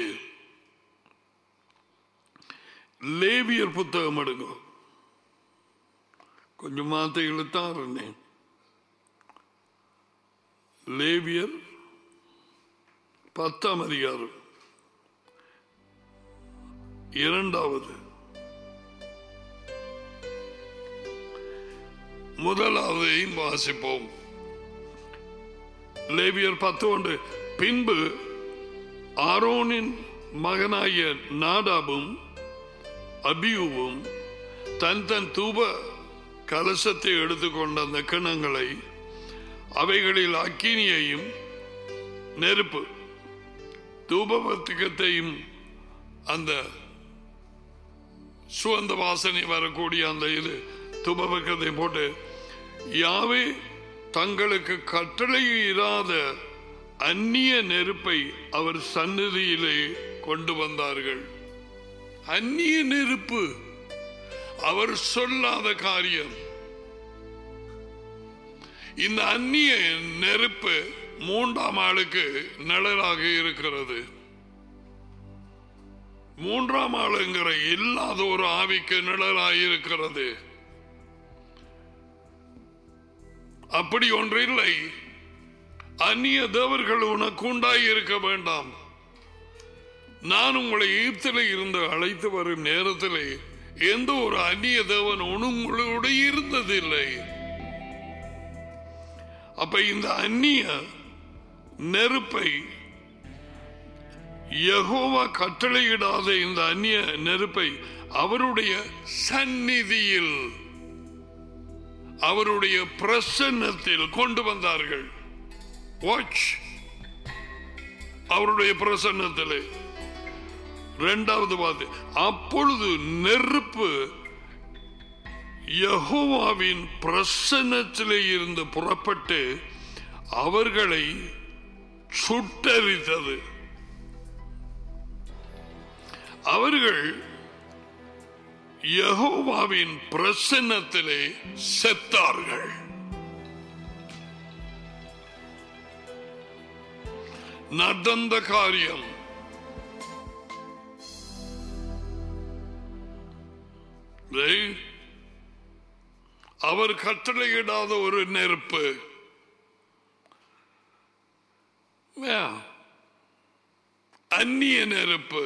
லேவியர் புத்தகம் எடுங்க கொஞ்சம் வார்த்தைகளை தான் இருந்தேன் லேவியர் பத்தாம் அதிகாரம் இரண்டாவது முதலாவதையும் வாசிப்போம் லேவியர் பத்து ஒன்று பின்பு ஆரோனின் மகனாகிய நாடாபும் அபியுவும் தன் தன் தூப கலசத்தை எடுத்துக்கொண்ட அந்த கிணங்களை அவைகளில் அக்கினியையும் நெருப்பு தூபவர்த்திகத்தையும் அந்த சுகந்த வாசனை வரக்கூடிய அந்த இது தூபவர்க்கத்தை போட்டு யாவே தங்களுக்கு கட்டளை இராத அந்நிய நெருப்பை அவர் சந்நிதியிலே கொண்டு வந்தார்கள் அந்நிய நெருப்பு அவர் சொல்லாத காரியம் இந்த அந்நிய நெருப்பு மூன்றாம் ஆளுக்கு நிழலாக இருக்கிறது மூன்றாம் ஆளுங்கிற இல்லாத ஒரு ஆவிக்கு நிழலாக இருக்கிறது அப்படி ஒன்றில்லை அந்நிய தேவர்கள் உனக்கு உண்டாய் இருக்க வேண்டாம் நான் உங்களை ஈர்த்தில இருந்து அழைத்து வரும் நேரத்திலே எந்த ஒரு அந்நிய தேவன் உங்களோட இருந்ததில்லை அப்ப இந்த அந்நிய நெருப்பை யகோவா கட்டளையிடாத இந்த அந்நிய நெருப்பை அவருடைய சந்நிதியில் அவருடைய பிரசன்னத்தில் கொண்டு வந்தார்கள் வாட்ச் அவருடைய பிரசன்னத்திலே இரண்டாவது வாது அப்பொழுது நெருப்பு யகோவாவின் பிரசன்னத்திலே இருந்து புறப்பட்டு அவர்களை சுட்டரித்தது அவர்கள் யகோவாவின் பிரசன்னத்திலே செத்தார்கள் நடந்த காரியம் They அவர் கட்டளையிடாத ஒரு நெருப்பு Yeah. அந்நிய நெருப்பு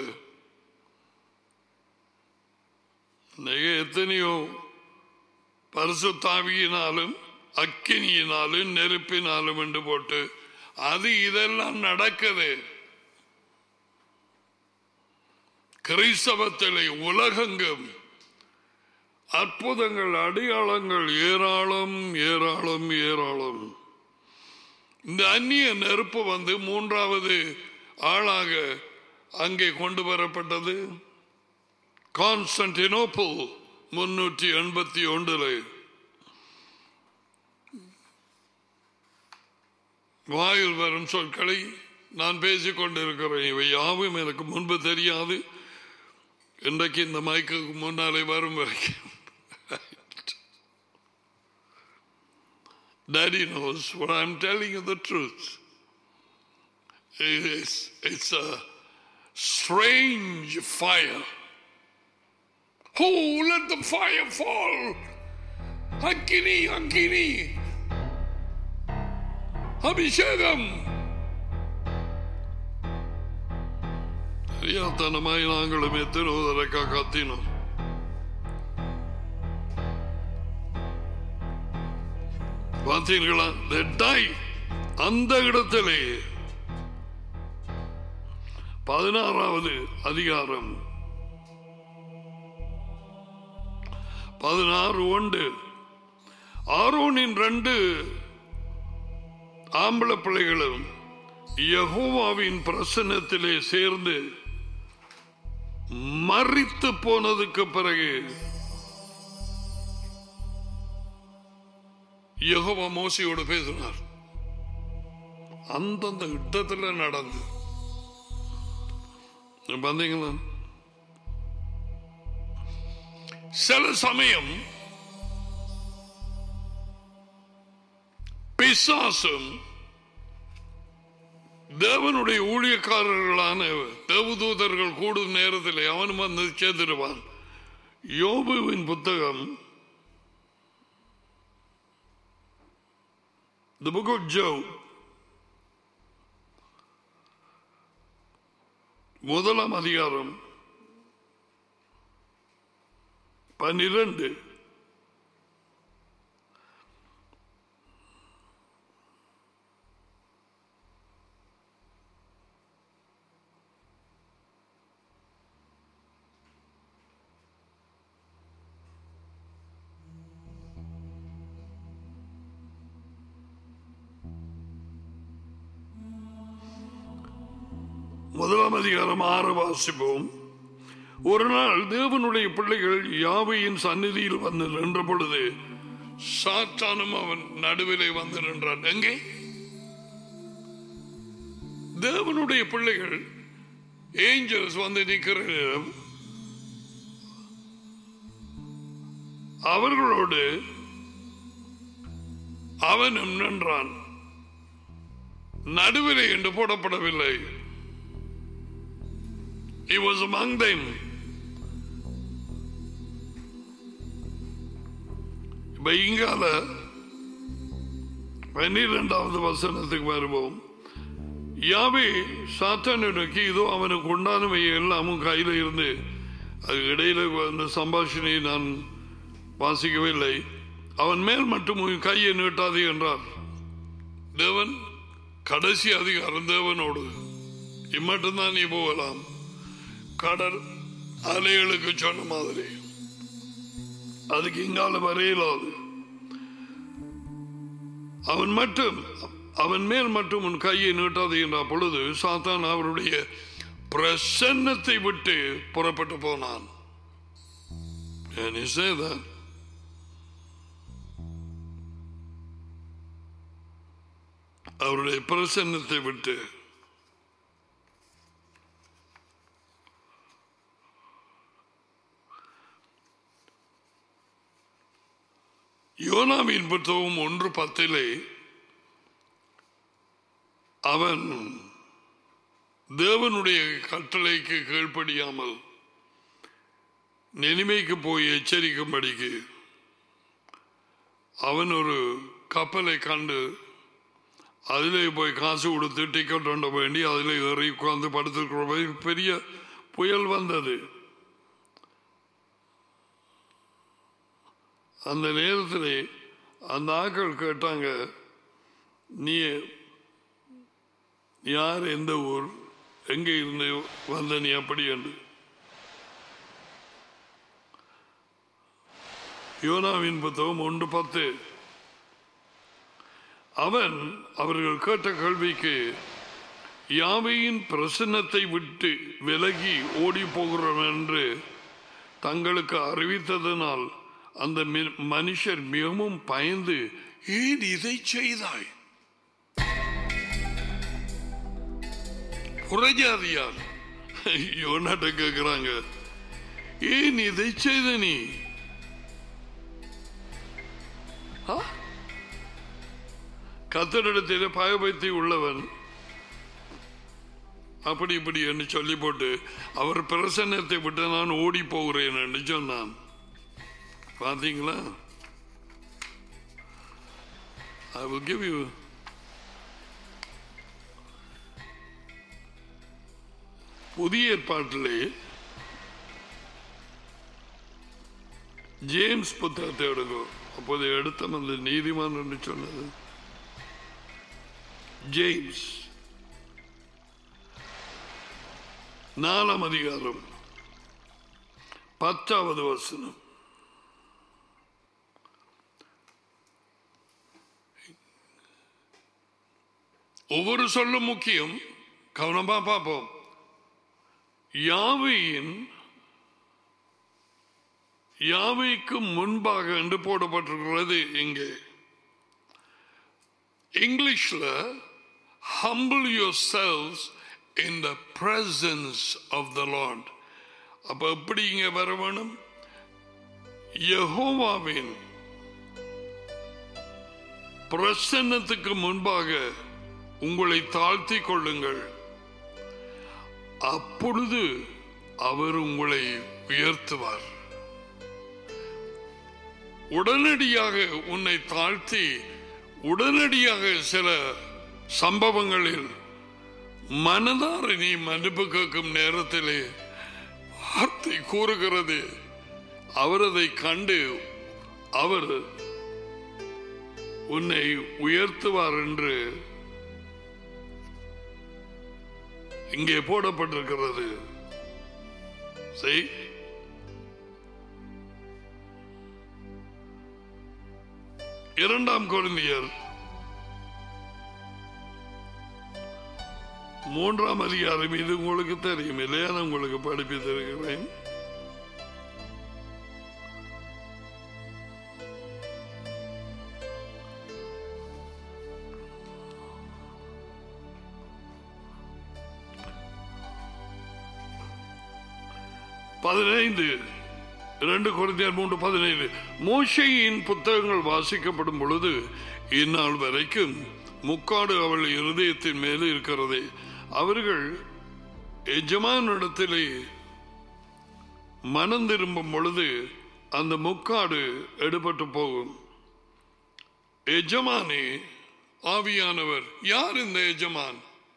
இன்னைக்கு எத்தனையோ பரிசுத்தாவியினாலும் அக்கினியினாலும் நெருப்பினாலும் என்று போட்டு அது இதெல்லாம் நடக்குது கிறிஸ்தவத்திலே உலகெங்கும் அற்புதங்கள் அடையாளங்கள் ஏராளம் ஏராளம் ஏராளம் இந்த அந்நிய நெருப்பு வந்து மூன்றாவது ஆளாக அங்கே கொண்டு வரப்பட்டது கான்ஸ்டன்டினோப்பிள் முன்னூற்றி எண்பத்தி ஒன்றில் வாயில் வரும் சொற்களை நான் பேசிக் கொண்டிருக்கிறேன் இவை யாவும் எனக்கு முன்பு தெரியாது இன்றைக்கு இந்த மைக்குக்கு முன்னாலே வரும் வரைக்கும் Daddy knows what I'm telling you the truth. It is, it's a strange fire. Who let the fire fall? Akini, Akini. அபிஷேகம் தெரியாதனமாய் நாங்களும் எத்தனோ தரக்கா கத்தினோம் பார்த்தீர்களா They die. அந்த இடத்திலே பதினாறாவது அதிகாரம் பதினாறு ஒன்று ஆரோனின் ரெண்டு ஆம்பளை பிள்ளைகளும் யகோவாவின் பிரசன்னத்திலே சேர்ந்து மறித்து போனதுக்கு பிறகு யகோவா மோசையோடு பேசினார் அந்தந்த யுத்தத்தில் நடந்து பார்த்தீங்களா சில சமயம் பிசாசும் தேவனுடைய ஊழியக்காரர்களான தேவதூதர்கள் கூடும் நேரத்தில் அவனும் வந்து சேர்ந்துடுவான் யோபுவின் புத்தகம் The book of Job முதலாம் அதிகாரம் பன்னிரண்டு முதலாம் அதிகாரம் ஆறு வாசிப்போம் ஒரு நாள் தேவனுடைய பிள்ளைகள் யாவையின் சந்நிதியில் வந்து நின்ற பொழுது சாத்தானும் அவன் நடுவிலே வந்து நின்றான் எங்கே தேவனுடைய பிள்ளைகள் ஏஞ்சல்ஸ் வந்து நிற்கிற நேரம் அவர்களோடு அவனும் நின்றான் நடுவிலே என்று போடப்படவில்லை He was among them. இப்ப இங்கால பன்னிரெண்டாவது வசனத்துக்கு வருவோம் யாவே சாத்தானை நோக்கி இதோ அவனுக்கு உண்டானவை எல்லாமும் கையில் இருந்து அது இடையில அந்த சம்பாஷணையை நான் வாசிக்கவில்லை அவன் மேல் மட்டும் உன் கையை நீட்டாதே என்றார் தேவன் கடைசி அதிகாரம் தேவனோடு இம்மட்டும்தான் நீ போகலாம் கடல் அலைகளுக்கு சொன்ன மாதிரி அதுக்கு இங்கால வரையிலாது அவன் மட்டும் அவன் மேல் மட்டும் உன் கையை நீட்டாது என்ற பொழுது சாத்தான் அவருடைய பிரசன்னத்தை விட்டு புறப்பட்டு போனான் And he said that. அவருடைய பிரசன்னத்தை விட்டு யோனாவின் புத்தகம் ஒன்று பத்திலே அவன் தேவனுடைய கட்டளைக்கு கீழ்ப்படியாமல் நிலைமைக்கு போய் எச்சரிக்கும்படிக்கு அவன் ஒரு கப்பலை கண்டு அதிலே போய் காசு கொடுத்து டிக்கெட் ஒன்ற வேண்டி அதில் ஏறி உட்கார்ந்து படுத்துக்கிற போய் பெரிய புயல் வந்தது அந்த நேரத்தில் அந்த ஆக்கள் கேட்டாங்க நீ யார் எந்த ஊர் எங்கே இருந்து வந்த நீ அப்படி என்று யோனாவின் புத்தகம் ஒன்று பத்து அவன் அவர்கள் கேட்ட கேள்விக்கு யாவையின் பிரசன்னத்தை விட்டு விலகி ஓடி போகிறோம் என்று தங்களுக்கு அறிவித்ததனால் அந்த மி- மனுஷர் மிகவும் பயந்து ஏன் இதை செய்தாய் புறஜாதியார் யோனாட்ட கேட்கிறாங்க ஏன் இதை செய்த நீ ஆ? கத்தரிடத்திலே பயபக்தி உள்ளவன் அப்படி இப்படி என்று சொல்லி போட்டு அவர் பிரசன்னத்தை விட்டு நான் ஓடி போகிறேன் என்று சொன்னான் பார்த்தீங்களா I will give you புதிய ஏற்பாட்டிலே ஜேம்ஸ் புத்தகத்தை எடுங்கோ அப்போது எடுத்த அந்த நீதிமான் என்று சொன்னது ஜேம்ஸ் நாலாம் அதிகாரம் பத்தாவது வசனம் ஒவ்வொரு சொல்லும் முக்கியம் கவனமா பார்ப்போம் யாவையின் யாவைக்கு முன்பாக என்று போடப்பட்டிருக்கிறது இங்கே இங்கிலீஷ்ல humble yourselves in the presence of the Lord அப்ப எப்படி இங்க வர வேணும் யெகோவாவின் பிரசன்னத்துக்கு முன்பாக உங்களை தாழ்த்தி கொள்ளுங்கள் அப்பொழுது அவர் உங்களை உயர்த்துவார் உடனடியாக உன்னை தாழ்த்தி உடனடியாக சில சம்பவங்களில் மனதார நீ மன்னிப்பு கேட்கும் நேரத்திலே வார்த்தை கூறுகிறது அவர் அதை கண்டு அவர் உன்னை உயர்த்துவார் என்று இங்கே போடப்பட்டிருக்கிறது செய் இரண்டாம் குழந்தையர் மூன்றாம் அதிகாரம் இது உங்களுக்கு தெரியும் இல்லையா நான் உங்களுக்கு படிப்பித்திருக்கிறேன் பதினைந்து இரண்டு குழந்தையர் மூன்று பதினைந்து மோஷையின் புத்தகங்கள் வாசிக்கப்படும் பொழுது இந்நாள் வரைக்கும் முக்காடு அவள் இருதயத்தின் மேல் இருக்கிறது அவர்கள் எஜமானிடத்திலே மனம் திரும்பும் பொழுது அந்த முக்காடு எடுபட்டு போகும் எஜமானே ஆவியானவர் யார் இந்த எஜமான்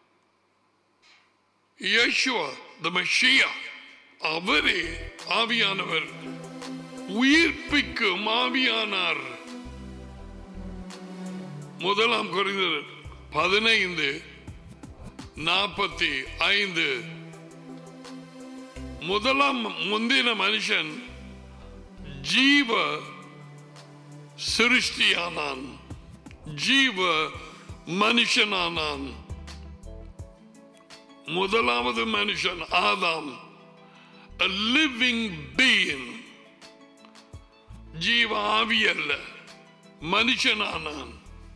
யேசுவா த மெஷியா அவரே ஆவியானவர் உயிர்ப்பிக்கும் ஆவியானார் முதலாம் குறைந்தது பதினைந்து நாற்பத்தி ஐந்து முதலாம் முந்தின மனுஷன் ஜீவ சிருஷ்டியானான் ஜீவ மனுஷனானான் முதலாவது மனுஷன் ஆதாம் a living being ஜீவ ஆவி அல்ல மனுஷனானான்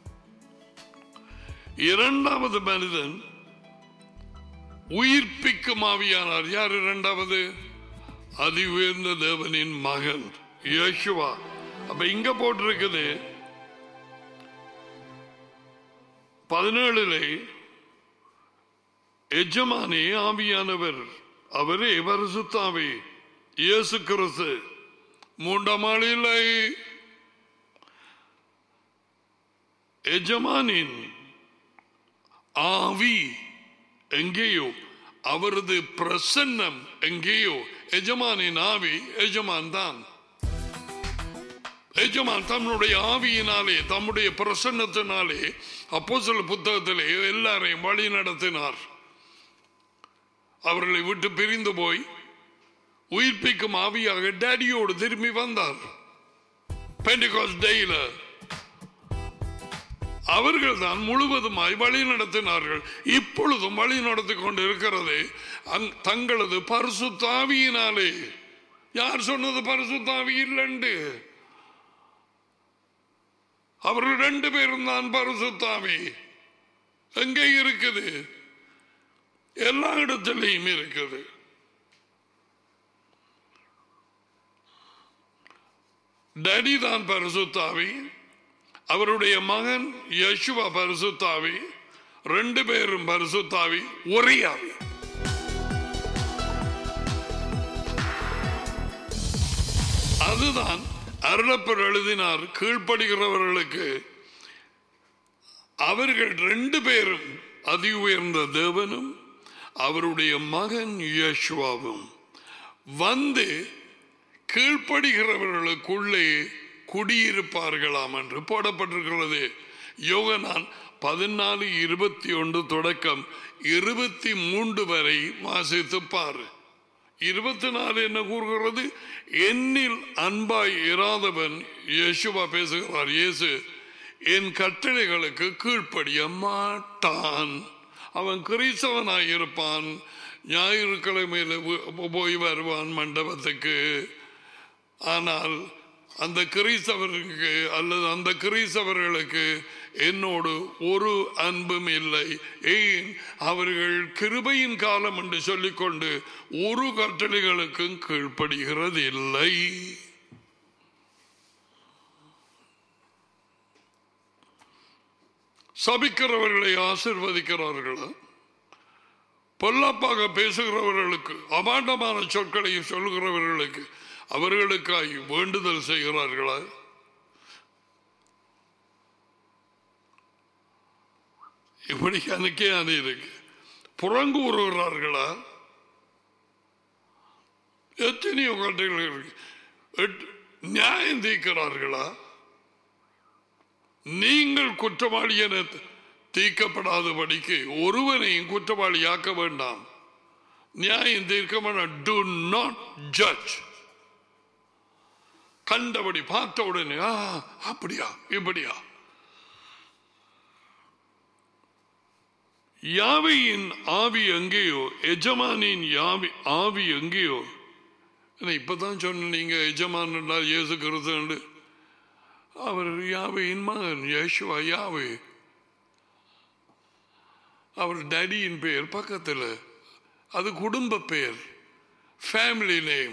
இரண்டாவது மனிதன் உயிர்ப்பிக்கும் ஆவியானார் யார் இரண்டாவது அதி உயர்ந்த தேவனின் மகன் யேசுவா அப்ப இங்க போட்டிருக்குது பதினேழுல எஜமானே ஆவியானவர் அவரே பரிசுத்தாவி இயேசு கிறிஸ்து மூன்றாம் ஆள் இல்லை எஜமானின் ஆவி எங்கேயோ அவரது பிரசன்னம் எங்கேயோ எஜமானின் ஆவி எஜமான் தான் எஜமான் தன்னுடைய ஆவியினாலே தம்முடைய பிரசன்னத்தினாலே அப்போ சில புத்தகத்திலே எல்லாரையும் வழி நடத்தினார் அவர்களை விட்டு பிரிந்து போய் உயிர்ப்பிக்கும் ஆவியாக டேடியோடு திரும்பி வந்தார் பெண்டிகாஸ் டேயில அவர்கள் தான் முழுவதுமாய் வழி நடத்தினார்கள் இப்பொழுதும் வழி நடத்தி கொண்டு இருக்கிறது அங்- தங்களது பரிசுத்தாவியினாலே யார் சொன்னது பரிசுத்தாவி இல்லைண்டு அவர்கள் ரெண்டு பேரும் தான் பரிசுத்தாவி எங்கே இருக்குது எல்லா இடத்திலையும் இருக்குது டடி தான் பரிசுத்தாவி அவருடைய மகன் யசுவா பரிசுத்தாவி ரெண்டு பேரும் பரிசுத்தாவி ஒரே ஆவி அதுதான் அருளப்பர் எழுதினார் கீழ்ப்படுகிறவர்களுக்கு அவர்கள் ரெண்டு பேரும் அதி உயர்ந்த தேவனும் அவருடைய மகன் யேசுவாவும் வந்து கீழ்ப்படுகிறவர்களுக்குள்ளே குடியிருப்பார்களாம் என்று போடப்பட்டிருக்கிறது யோகனான் பதினாலு இருபத்தி ஒன்று தொடக்கம் இருபத்தி மூன்று வரை வாசித்து பாரு இருபத்தி நாலு என்ன கூறுகிறது என்னில் அன்பாய் இராதவன் இயேசுவா பேசுகிறார் இயேசு என் கட்டளைகளுக்கு கீழ்ப்படிய மாட்டான் அவன் கிறிஸ்தவனாய் இருப்பான் ஞாயிற்றுக்கிழமையில போ- போய் வருவான் மண்டபத்துக்கு ஆனால் அந்த கிறிஸ்தவருக்கு அல்லது அந்த கிறிஸ்தவர்களுக்கு என்னோடு ஒரு அன்பும் இல்லை ஏன் அவர்கள் கிருபையின் காலம் என்று சொல்லிக்கொண்டு ஒரு கட்டளைகளுக்கும் கீழ்ப்படுகிறது இல்லை சபிக்கிறவர்களை ஆசிர்வதிக்கிறார்களா பொல்லாப்பாக பேசுகிறவர்களுக்கு அபாண்டமான சொற்களை சொல்கிறவர்களுக்கு அவர்களுக்காய் வேண்டுதல் செய்கிறார்களா இப்படி எனக்கே அது இருக்கு புறங்கூறுகிறார்களா எத்தனையோ கட்டைகள் இருக்கு எட்- நியாயம் தீர்க்கிறார்களா நீங்கள் குற்றவாளி என தீர்க்கப்படாதபடிக்கு ஒருவனையும் குற்றவாளியாக்க வேண்டாம் நியாயம் தீர்க்க வேண்டாம் டு நாட் ஜட்ஜ் கண்டபடி பார்த்த உடனே ஆ அப்படியா இப்படியா யாவையின் ஆவி எங்கேயோ எஜமானின் யாவி ஆவி எங்கேயோ என்ன இப்பதான் சொன்ன நீங்க எஜமான் என்றால் இயேசு கிறிஸ்து அவர் யாவையின் மகன் யேசுவா யாவே அவர் டேடியின் பெயர் பக்கத்தில் அது குடும்ப பெயர் ஃபேமிலி நேம்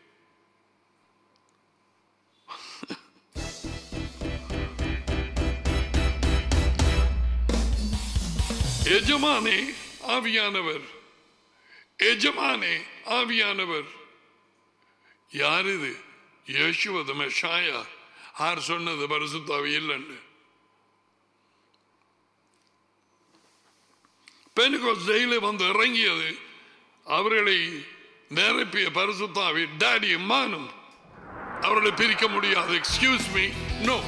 எஜமானே ஆவியானவர் எஜமானே ஆவியானவர் யார் இது யேசுவது மெஷாயா யார் சொன்னது பரிசுத்தாவி இல்லைன்னு பெனுகோஸ் ஜெயில வந்து இறங்கியது அவர்களை நிரப்பிய பரிசுத்தாவி டாடி மானும் அவர்களை பிரிக்க முடியாது excuse me no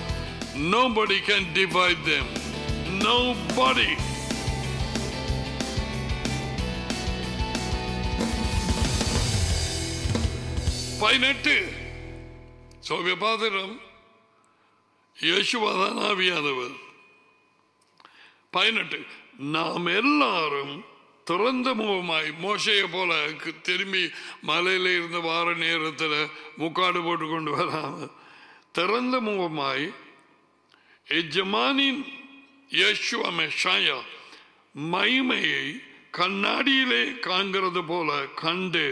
nobody can divide them nobody பதினெட்டு சோவிய பாத்திரம் யேசுவாதான் ஆவியானவர் பதினெட்டு நாம் எல்லாரும் திறந்த முகமாய் மோசையை போல கு- திரும்பி மலையில இருந்து வார நேரத்தில் முக்காடு போட்டு கொண்டு வராம திறந்த முகமாய் எஜமானின் யேசுவ மெஷாயா மைமையை கண்ணாடியிலே காண்கிறது போல கண்டு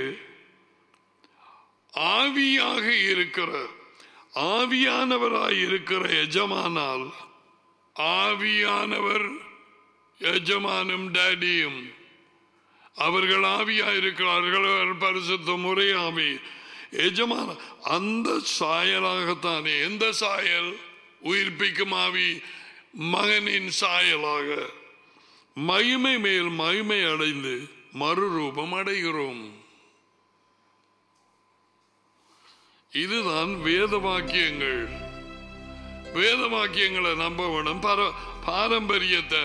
ஆவியாக இருக்கிற ஆவியானவராய் இருக்கிற எஜமானால் ஆவியானவர் எஜமானும் டேடியும் அவர்கள் ஆவியாயிருக்கிறார்கள் அவர்கள் பரிசுத்த முறை ஆவி எஜமான அந்த சாயலாகத்தானே எந்த சாயல் உயிர்ப்பிக்கும் ஆவி மகனின் சாயலாக மகிமை மேல் மகிமை அடைந்து மறுரூபம் அடைகிறோம் இதுதான் வேத வாக்கியங்கள் வேத வாக்கியங்களை நம்ப வேணும் பார- பாரம்பரியத்தை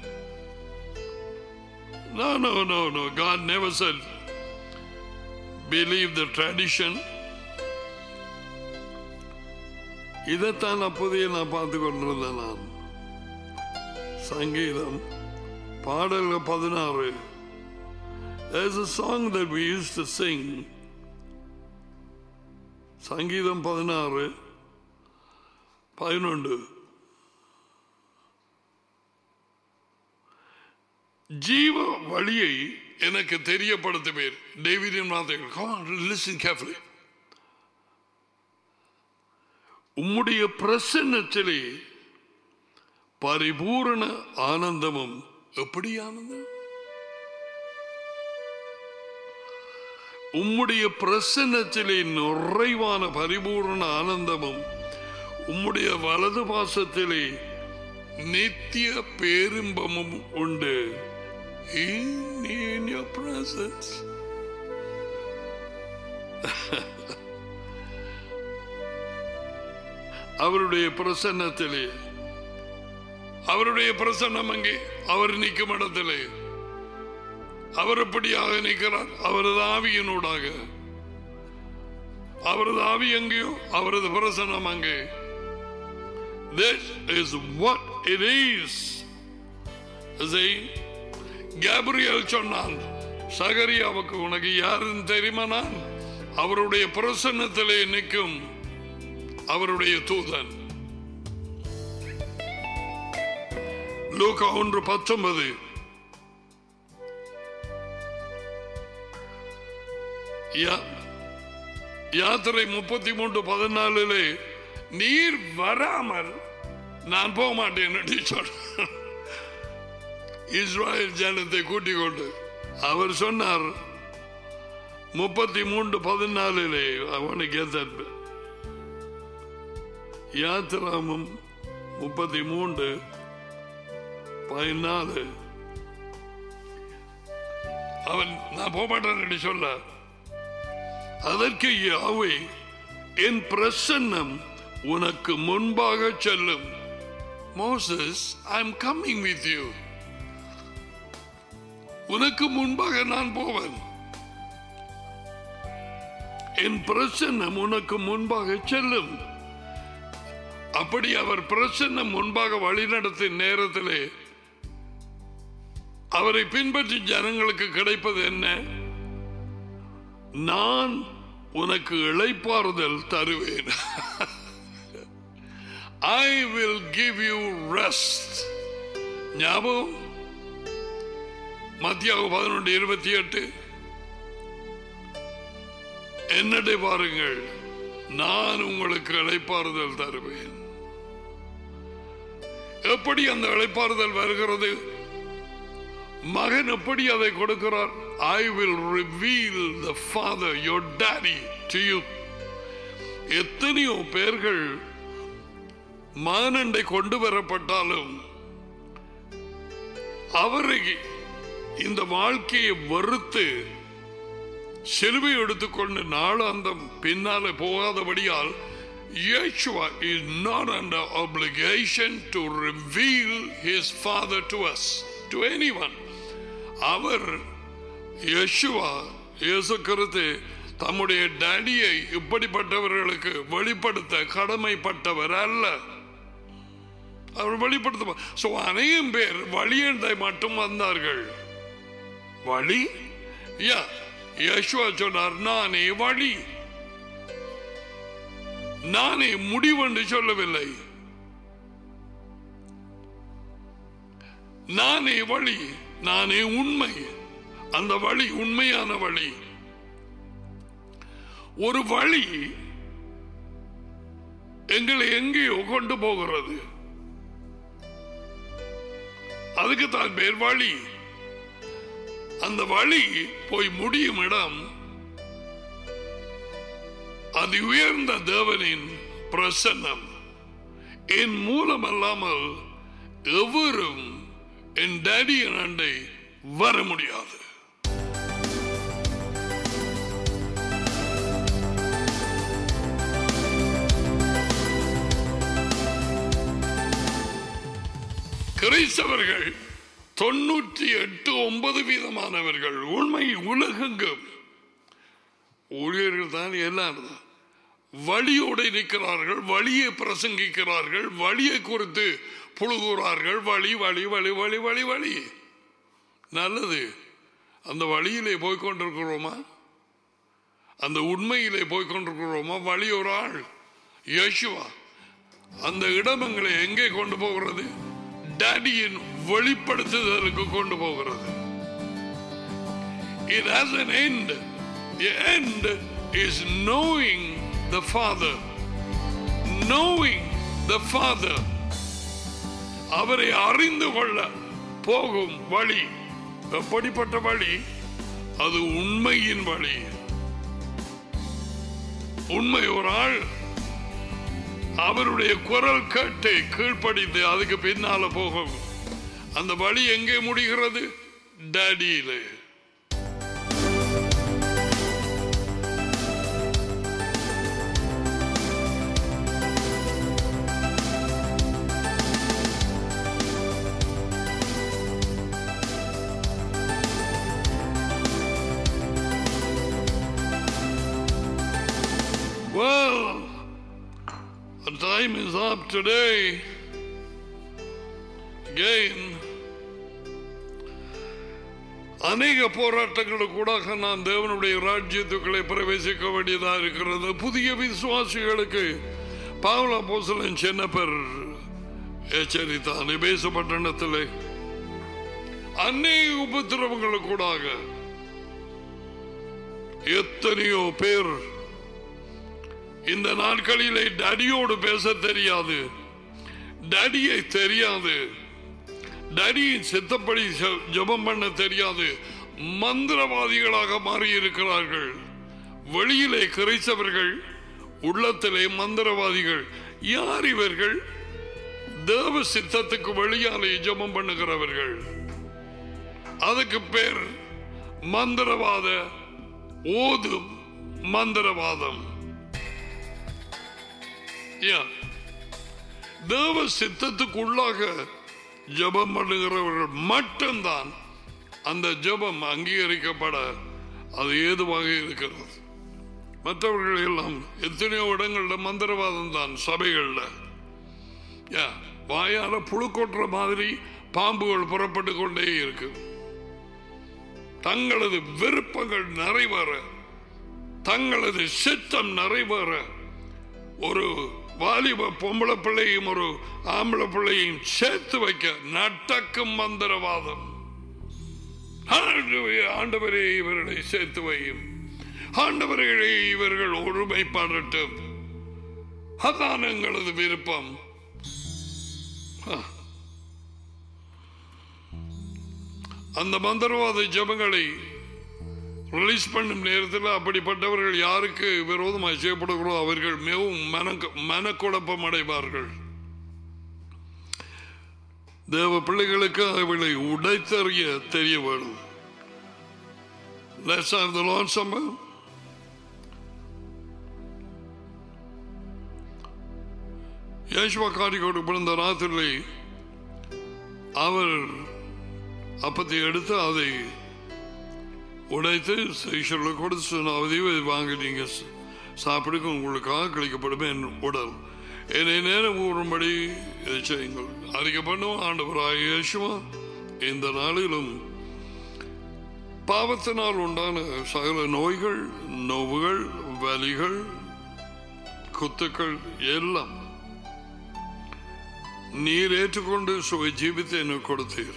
No, no, no, no. God never said believe the tradition. இதைத்தான் அப்போதையே நான் பார்த்து கொண்டிருந்தேன் நான் சங்கீதம் பாடல்கள் பதினாறு There's a song that we used to sing. சங்கீதம் பதினாறு பதினொன்று ஜீவ வழியை எனக்கு தெரியப்படுத்துவேர் டேவிடின் வார்த்தைகள் Come on, listen carefully. உம்முடைய பிரசன்னத்திலே பரிபூரண ஆனந்தமும் எப்படி ஆனந்தம் உம்முடைய பிரசன்னத்திலே நிறைவான பரிபூரண ஆனந்தமும் உம்முடைய வலது பாசத்திலே நித்திய பேரின்பமும் உண்டு in, in your presence. அவருடைய பிரசன்னத்திலே அவருடைய பிரசன்னம் அங்கே அவர் நிற்கும் இடத்திலே அவர் எப்படியாக நிற்கிறார் அவரது ஆவியினூடாக அவரது ஆவி எங்கேயோ அவரது பிரசன்னம் அங்கே This is what it is. Say, Gabriel சொன்னான் சகரியாவுக்கு உனக்கு யாருன்னு தெரியுமா நான் அவருடைய பிரசன்னத்திலே நிற்கும் அவருடைய தூதன் லூக்கா ஒன்று பத்தொன்பது யா- யாத்திரை முப்பத்தி மூன்று பதினாலிலே நீர் வராமல் நான் போக மாட்டேன் என்று சொன்னார் இஸ்ராயல் ஜனத்தை கூட்டிக் கொண்டு அவர் சொன்னார் முப்பத்தி மூன்று பதினாலிலே அவனை கேத்த யாத்திராமம் முப்பத்தி மூன்று பதினாலு அவன் நான் போக மாட்டேன் என்று சொல்ல அதற்கு யாவை என் பிரசன்னம் உனக்கு முன்பாக செல்லும் Moses I am coming with you உனக்கு முன்பாக நான் போவேன் என் பிரசன்னம் உனக்கு முன்பாக செல்லும் அப்படி அவர் பிரசன்னம் முன்பாக வழிநடத்தின் நேரத்திலே அவரை பின்பற்றி ஜனங்களுக்கு கிடைப்பது என்ன நான் உனக்கு இளைப்பாறுதல் தருவேன் I will give you rest ஞாபகம் மத்தியாக பதினொன்று இருபத்தி எட்டு என்னடை பாருங்கள் நான் உங்களுக்கு இளைப்பாறுதல் தருவேன் எப்படி அந்த இளைப்பாறுதல் வருகிறது மகன் எப்படி அதை கொடுக்கிறார் I will reveal the father your daddy to you எத்தனையோ பேர்கள் மானண்டை கொண்டு வரப்பட்டாலும் அவரை இந்த வாழ்க்கையை வெறுத்து சிலுவை எடுத்துக்கொண்டு நாளாந்தம் பின்னாலே போகாதபடியால் Yeshua is not under obligation to reveal his father to us, to anyone. அவர் யேசுவா இயேசு கிறிஸ்து தம்முடைய டேடியை இப்படிப்பட்டவர்களுக்கு வெளிப்படுத்த கடமைப்பட்டவர் அல்ல அவர் வெளிப்படுத்த சோ அநேகம் பேர் வழியண்டை மட்டும் வந்தார்கள் வழி யா யேசுவா சொன்னார் நானே வழி நானே முடிவென்று சொல்லவில்லை நானே வழி நானே உண்மை அந்த வழி உண்மையான வழி ஒரு வழி எங்களை எங்கேயோ கொண்டு போகிறது அதுக்கு தான் பேர் வழி அந்த வழி போய் முடியும் இடம் அது உயர்ந்த தேவனின் பிரசன்னம் என் மூலம் அல்லாமல் எவரும் என் டேடியின் அண்டை வர முடியாது கிறிஸ்தவர்கள் தொண்ணூற்றி எட்டு ஒன்பது வீதமானவர்கள் உண்மை உலகெங்கும் ஊழியர்கள் தான் எல்லாரும் தான் வழியோடு இருக்கிறார்கள் வழியை பிரசங்கிக்கிறார்கள் வழியை குறித்து புழுகுறார்கள் வழி வழி வழி வழி வழி வழி நல்லது அந்த வழியிலே போய் கொண்டிருக்கிறோமா அந்த உண்மையிலே போய் கொண்டிருக்கிறோமா வழி ஒரு ஆள் யேசுவா அந்த இடமங்களை எங்கே கொண்டு போகிறது டேடியின் வெளிப்படுத்துதலுக்கு கொண்டு போகிறது It has an end. The end is knowing the Father. Knowing the Father. அவரை அறிந்து கொள்ள போகும் வழி எப்படிப்பட்ட வழி அது உண்மையின் வழி உண்மை ஒரு ஆள் அவருடைய குரல் கேட்டு கீழ்ப்படிந்து அதுக்கு பின்னால போகும் அந்த வழி எங்கே முடிகிறது டேடியிலே Well, the time is up today. Again, அநேக போராட்டங்களுக்கு கூட நான் தேவனுடைய ராஜ்யத்துக்களை பிரவேசிக்க வேண்டியதா இருக்கிறது புதிய விசுவாசிகளுக்கு பாவலா போசலன் சென்னப்பர் எச்சரித்தான் பேச பட்டணத்தில் அநேக உபத்திரவங்களுக்கு கூடாக எத்தனையோ பேர் இந்த நாட்களிலே டடியோடு பேச தெரியாது டடியை தெரியாது டடியின் சித்தப்படி ஜெ- ஜெபம் பண்ண தெரியாது மந்திரவாதிகளாக மாறி இருக்கிறார்கள் வெளியிலே கிரைச்சவர்கள் உள்ளத்திலே மந்திரவாதிகள் யார் இவர்கள் தேவ சித்தத்துக்கு வெளியாலே ஜெபம் பண்ணுகிறவர்கள் அதுக்கு பேர் மந்திரவாத ஓதும் மந்திரவாதம் Yeah. தேவ சித்தத்துக்குள்ளாக ஜெபம் பண்ணுகிறவர்கள் மட்டும்தான் அந்த ஜெபம் அங்கீகரிக்கப்பட அது ஏதுவாக இருக்கிறது மற்றவர்கள் எல்லாம் எத்தனையோ இடங்கள்ல மந்திரவாதம் தான் சபைகள்ல Yeah. வாயால புழு கொட்டுற மாதிரி பாம்புகள் புறப்பட்டு கொண்டே இருக்கு தங்களது விருப்பங்கள் நிறைவேற தங்களது சித்தம் நிறைவேற ஒரு வாலிப பொம்பளை பிள்ளையும் ஒரு ஆம்பளை பிள்ளையும் சேர்த்து வைக்க நட்டக்கும் மந்திரவாதம் ஆண்டவரே, ஆண்டவரே இவர்களை சேர்த்து வையும் ஆண்டவர்களே இவர்கள் ஒருமைப்பாடட்டும் அதான் எங்களது விருப்பம் ஆ. அந்த மந்திரவாத ஜபங்களை ரிலீஸ் பண்ணும் நேரத்தில் அப்படிப்பட்டவர்கள் யாருக்கு விரோதமாக செய்யப்படுகிறோ அவர்கள் மிகவும் மன மனக்குழப்பம் அடைவார்கள் தேவ பிள்ளைகளுக்கு அவளை உடைத்தறிய தெரிய வேணும் Let's have the Lord somewhere. Yeshua காட்டி கொடுப்பிருந்த ராத்திரிலே அவர் அப்பத்தை எடுத்து அதை உடைத்து சைஷரில் கொடுத்து சொன்னாவது இது வாங்கி நீங்க ச- சாப்பிடுங்க உங்களுக்காக கழிக்கப்படும் என் உடல் என்னை நேரம் கூறும்படி இதை செய்யுங்கள் அறிக்கை பண்ணுவோம் ஆண்டவராக இயேசுவா இந்த நாளிலும் பாவத்தினால் உண்டான சகல நோய்கள் நோவுகள் வலிகள் குத்துக்கள் எல்லாம் நீர் ஏற்றுக்கொண்டு சுவை ஜீவித்தை எனக்கு கொடுத்தீர்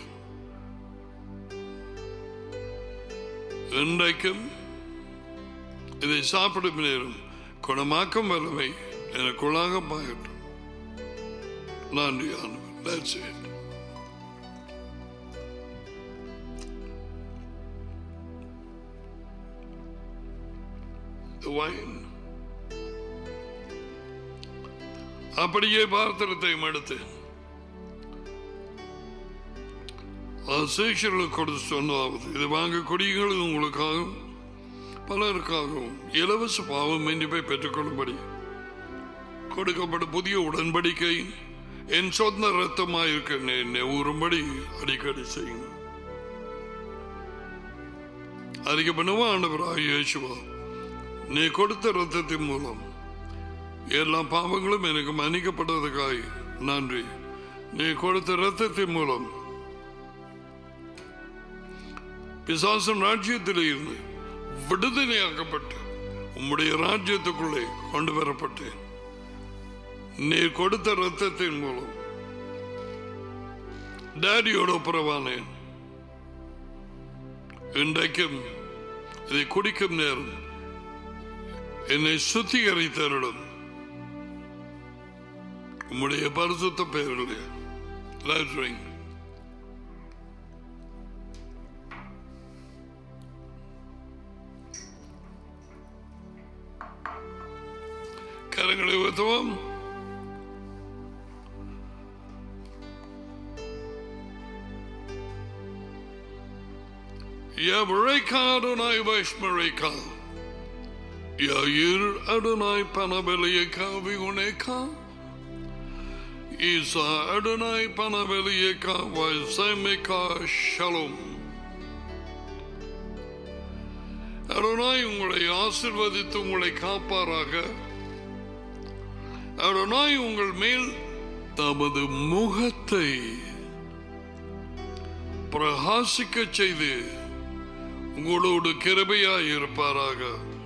இன்றைக்கும் இதை சாப்பிடும் நேரம் குணமாக்கும் வல்லமை எனக்குள்ளாக பாயட்டும் நன்றி ஆண்டவர் That's it. The wine. அப்படியே பாத்திரத்தையும் எடுத்து சேஷர்களுக்கு கொடுத்து சொன்னதாவது இது வாங்க கொடிகள் உங்களுக்காகவும் பலருக்காகவும் இலவச பாவம் மன்னிப்பை பெற்றுக்கொள்ளும்படி கொடுக்கப்படும் புதிய உடன்படிக்கை என் சொந்த ரத்தமாயிருக்க என்னை ஊறும்படி அடிக்கடி செய்யுங்க அறிக்கை பண்ணுவா ஆண்டவராக இயேசுவா நீ கொடுத்த ரத்தத்தின் மூலம் எல்லா பாவங்களும் எனக்கு மன்னிக்கப்பட்டதுக்காய் நன்றி நீ கொடுத்த ரத்தத்தின் மூலம் பிசாசன் ராஜ்யத்தில் இருந்து விடுதலையாக்கப்பட்டு உம்முடைய ராஜ்யத்துக்குள்ளே கொண்டு வரப்பட்டேன் நீர் கொடுத்த ரத்தத்தின் மூலம் டேடியோட ஒப்புரவானேன் இன்றைக்கும் இதை குடிக்கும் நேரம் என்னை சுத்திகரித்தருடன் உம்முடைய பரிசுத்த பெயரிலே Let's drink. கரங்களை உயர்த்துவோம் Yavreka Adonai Vaishmareka. Yair Adonai Panabelieka Viguneka. Isa Adonai Panabelieka Vaisemeka Shalom. அருணாய் உங்களை ஆசிர்வதித்து உங்களை காப்பாராக அருணாய் உங்கள் மேல் தமது முகத்தை பிரகாசிக்க செய்து உங்களோடு கிருபையாய் இருப்பாராக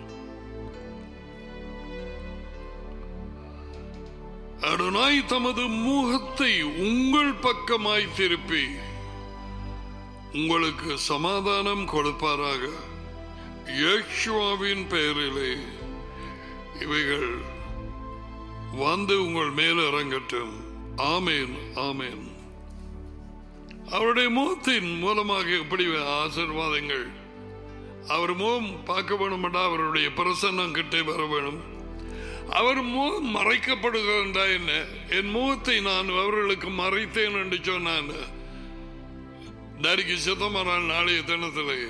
அருணாய் தமது முகத்தை உங்கள் பக்கமாய் திருப்பி உங்களுக்கு சமாதானம் கொடுப்பாராக யேசுவாவின் பெயரிலே இவைகள் வந்து உங்கள் மேல் இறங்கட்டும் ஆமேன் ஆமேன் அவருடைய முகத்தின் மூலமாக எப்படி ஆசீர்வாதங்கள் அவர் முகம் பார்க்க வேணுமெண்டா அவருடைய பிரசன்னம் கிட்டே வர வேணும் அவர் முகம் மறைக்கப்படுகிறா என்ன என் முகத்தை நான் அவர்களுக்கு மறைத்தேன் என்று சொன்னான் டரிக்கு சித்தமரால் நாளைய தினத்திலே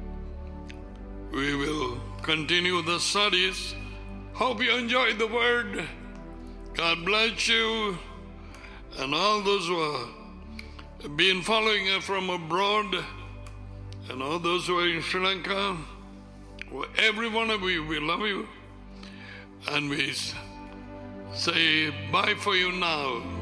We will continue the studies. Hope you enjoyed the word. God bless you and all those who have been following it from abroad and all those who are in Sri Lanka. Well, every one of you, we love you. And we s- say bye for you now.